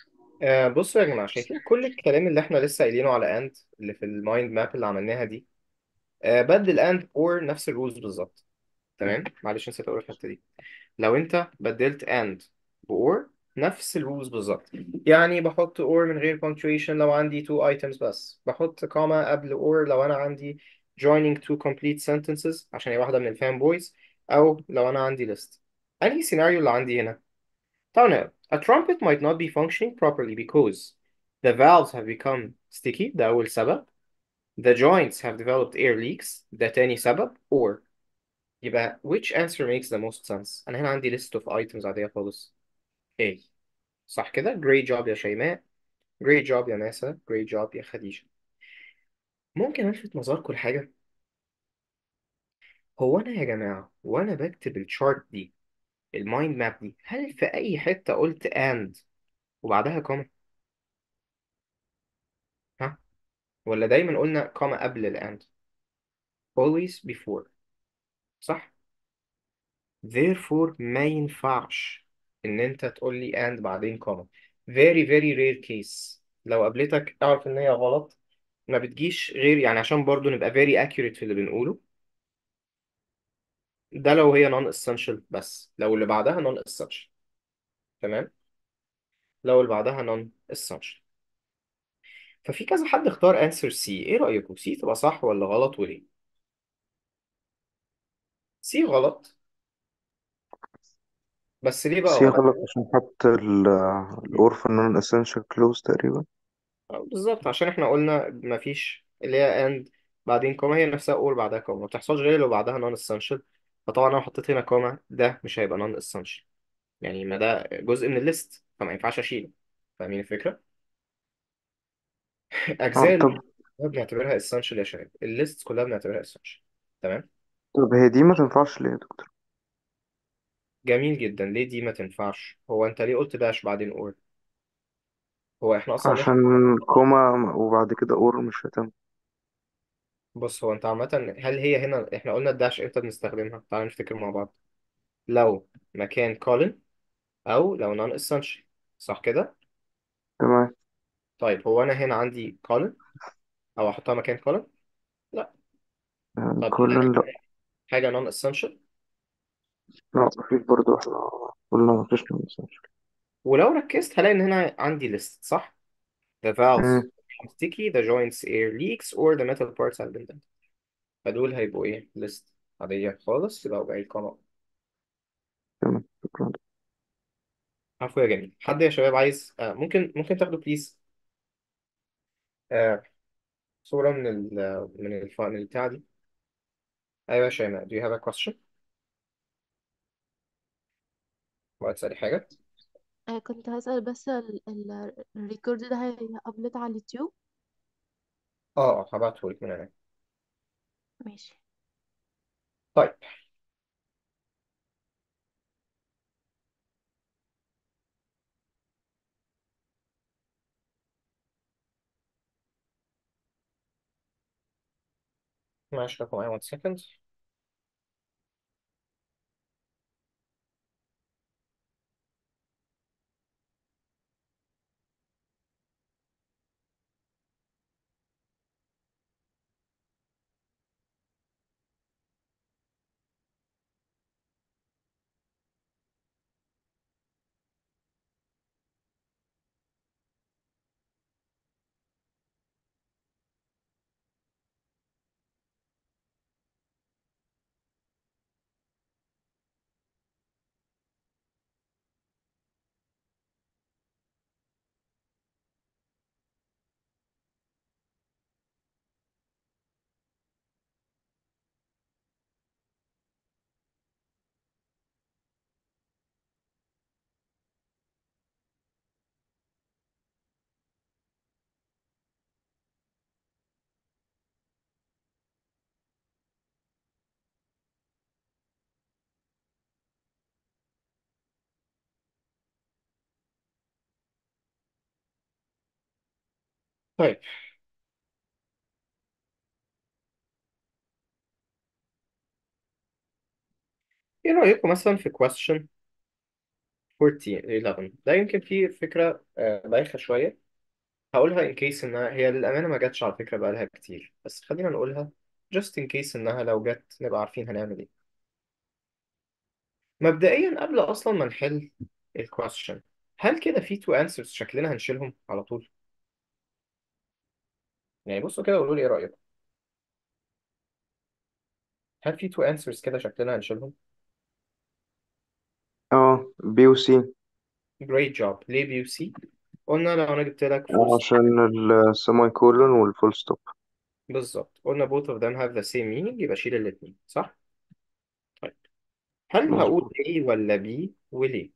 آه بصوا يا جماعة شايفين كل الكلام اللي احنا لسه قايلينه على and اللي في المايند ماب اللي عملناها دي آه بدل and or نفس الرولز بالظبط تمام معلش نسيت أقول الحتة دي لو انت بدلت and ب or نفس الرولز بالظبط يعني بحط or من غير punctuation لو عندي two items بس بحط comma قبل or لو انا عندي joining two complete sentences عشان هي واحدة من الفان بويز او لو انا عندي list انهي سيناريو اللي عندي هنا تعالوا A trumpet might not be functioning properly because the valves have become sticky ده أول سبب the joints have developed air leaks ده تاني سبب or يبقى which answer makes the most sense أنا هنا عندي list of items عادية خالص A صح كده great job يا شيماء great job يا ناسا great job يا خديجة ممكن ألفت نظركم لحاجة هو أنا يا جماعة وأنا بكتب الشارت دي المايند ماب دي هل في أي حتة قلت and وبعدها كوما ها ولا دايما قلنا كوما قبل الأند always before صح therefore ما ينفعش إن أنت تقول لي and بعدين كوما very very rare case لو قابلتك اعرف إن هي غلط ما بتجيش غير يعني عشان برضو نبقى very accurate في اللي بنقوله ده لو هي non essential بس لو اللي بعدها non essential تمام لو اللي بعدها non essential ففي كذا حد اختار answer C ايه رأيكم C تبقى صح ولا غلط وليه C غلط بس ليه بقى سي غلط غلط عشان حط الأورفن نون اسينشال كلوز تقريبا آه، بالظبط عشان احنا قلنا مفيش اللي هي اند بعدين كوما هي نفسها اور بعدها كوما ما بتحصلش غير لو بعدها نون اسينشال فطبعا انا حطيت هنا كوما ده مش هيبقى نون اسينشال يعني ما ده جزء من الليست فما ينفعش اشيله فاهمين الفكره اه اجزاء طب الليست كلها بنعتبرها اسينشال يا شباب الليست كلها بنعتبرها اسينشال تمام طب هي دي ما تنفعش ليه يا دكتور جميل جدا ليه دي ما تنفعش هو انت ليه قلت داش بعدين اور هو احنا اصلا عشان نفهم كوما وبعد كده اور مش هتم بص هو انت عامه هل هي هنا احنا قلنا الداش امتى بنستخدمها تعال نفتكر مع بعض لو مكان كولن او لو نون essential صح كده تمام طيب هو انا هنا عندي column او احطها مكان column لا يعني طب كل هنا لا حاجه non essential لا مفيش برضه احنا قلنا مفيش نون اسينشال ولو ركزت هلاقي ان هنا عندي list صح the valves become sticky the joints air leaks or the metal parts have been dented فدول هيبقوا ايه list عاديه خالص يبقى بقى القمر تمام شكرا عفوا يا جميل حد يا شباب عايز آه ممكن ممكن تاخدوا بليز آه صوره من ال من الف... من البتاع دي ايوه يا شيماء do you have a question وهتسألي حاجة آه كنت هسأل بس ال- ال- الريكورد ده هيأبلود على اليوتيوب اه اه هبعتهولك من هنا ماشي طيب معلش رقم معايا 1 second طيب ايه رأيكم مثلا في question 14 11 ده يمكن فيه فكرة آه، بايخة شوية هقولها in case انها هي للأمانة ما جاتش على فكرة بقالها كتير بس خلينا نقولها just in case انها لو جت نبقى عارفين هنعمل ايه مبدئيا قبل اصلا ما نحل ال question هل كده في two answers شكلنا هنشيلهم على طول يعني بصوا كده وقولوا لي ايه رأيكم هل في two answers كده شكلنا هنشيلهم اه بي وسي great job ليه بي وسي قلنا لو انا جبت لك full stop عشان السيمي كولون والفول ستوب بالظبط قلنا both of them have the same meaning يبقى شيل الاثنين صح طيب هل هقول مظبوط A ولا B وليه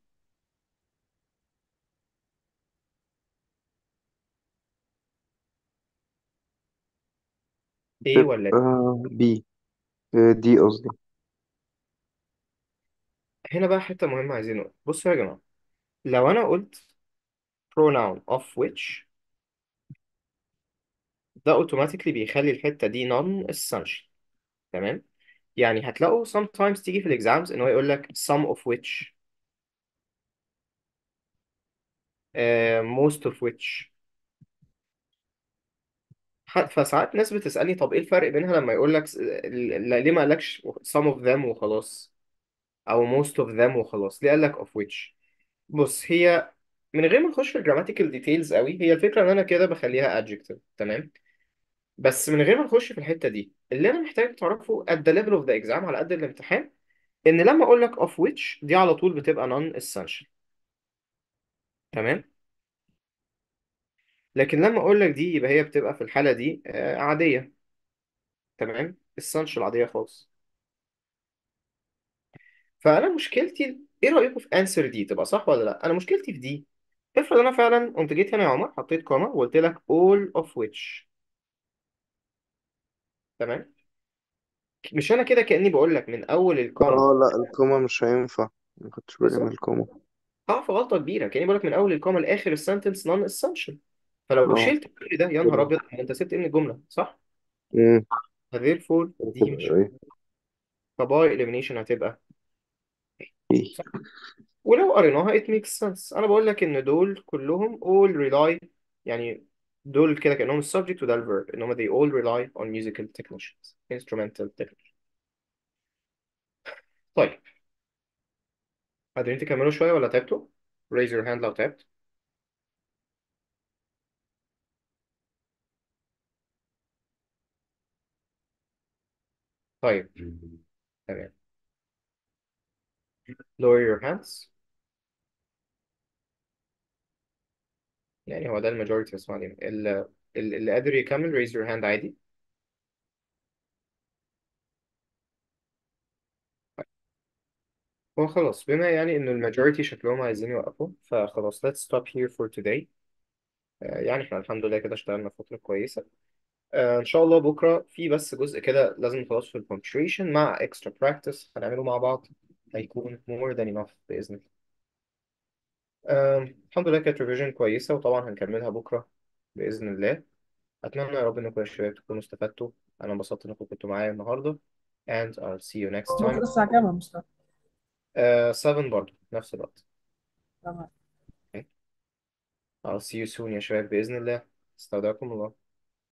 A ولا B تبقى بي دي قصدي هنا بقى حتة مهمة عايزين نقول بصوا يا جماعة لو أنا قلت pronoun of which ده automatically بيخلي الحتة دي non essential تمام يعني هتلاقوا sometimes تيجي في الإكزامز إن هو يقول لك some of which uh, most of which ح- فساعات ناس بتسألني طب إيه الفرق بينها لما يقول لك س- ل- ليه ما قالكش some of them وخلاص أو most of them وخلاص ليه قال لك of which بص هي من غير ما نخش في الجراماتيكال ديتيلز قوي هي الفكرة إن أنا كده بخليها adjective تمام بس من غير ما نخش في الحتة دي اللي أنا محتاج تعرفه at the level of the exam على قد الامتحان إن لما أقول لك of which دي على طول بتبقى non essential تمام لكن لما أقول لك دي يبقى هي بتبقى في الحالة دي آه، عادية تمام essential عادية خالص فأنا مشكلتي إيه رأيكم في answer دي تبقى صح ولا لأ أنا مشكلتي في دي افرض أنا فعلا قمت جيت هنا يا عمر حطيت كوما وقلت لك all of which تمام مش أنا كده كأني بقول لك من أول الكوما اه لا الكوما مش هينفع ما خدتش بالي من بالظبط الكوما هقع في غلطة كبيرة كأني بقول لك من أول الكوما لآخر السنتنس non essential فلو اه شلت كل ده يا نهار أبيض ما أنت سبت إيه من الجملة صح؟ امم therefore دي مش هتبقى ايه فباي elimination هتبقى ايه صح ولو قريناها it makes sense أنا بقول لك إن دول كلهم all rely يعني دول كده كأنهم السبجكت وده الفيرب إن هم they all rely on musical technicians instrumental technicians طيب قادرين تكملوا شوية ولا تعبتوا؟ raise your hand لو تعبت طيب تمام lower your hands يعني هو ده الماجوريتي بس ما علينا ال- ال- اللي قادر يكمل raise your hand عادي هو خلاص بما يعني إن الماجوريتي شكلهم عايزين يوقفوا فخلاص let's stop here for today آه، يعني احنا الحمد لله كده اشتغلنا فترة كويسة آه، إن شاء الله بكرة في بس جزء كده لازم نخلصه في البونكتويشن مع extra practice هنعمله مع بعض هيكون more than enough بإذن الله آه، الحمد لله كانت ريفيجن كويسة وطبعا هنكملها بكرة بإذن الله أتمنى يا رب إنكم يا شباب تكونوا استفدتوا أنا انبسطت إنكم كنتوا معايا النهاردة and I'll see you next بكرة time الساعة كام يا مصطفى؟ آه 7 برضه نفس الوقت تمام I'll see you soon يا شباب بإذن الله استودعكم الله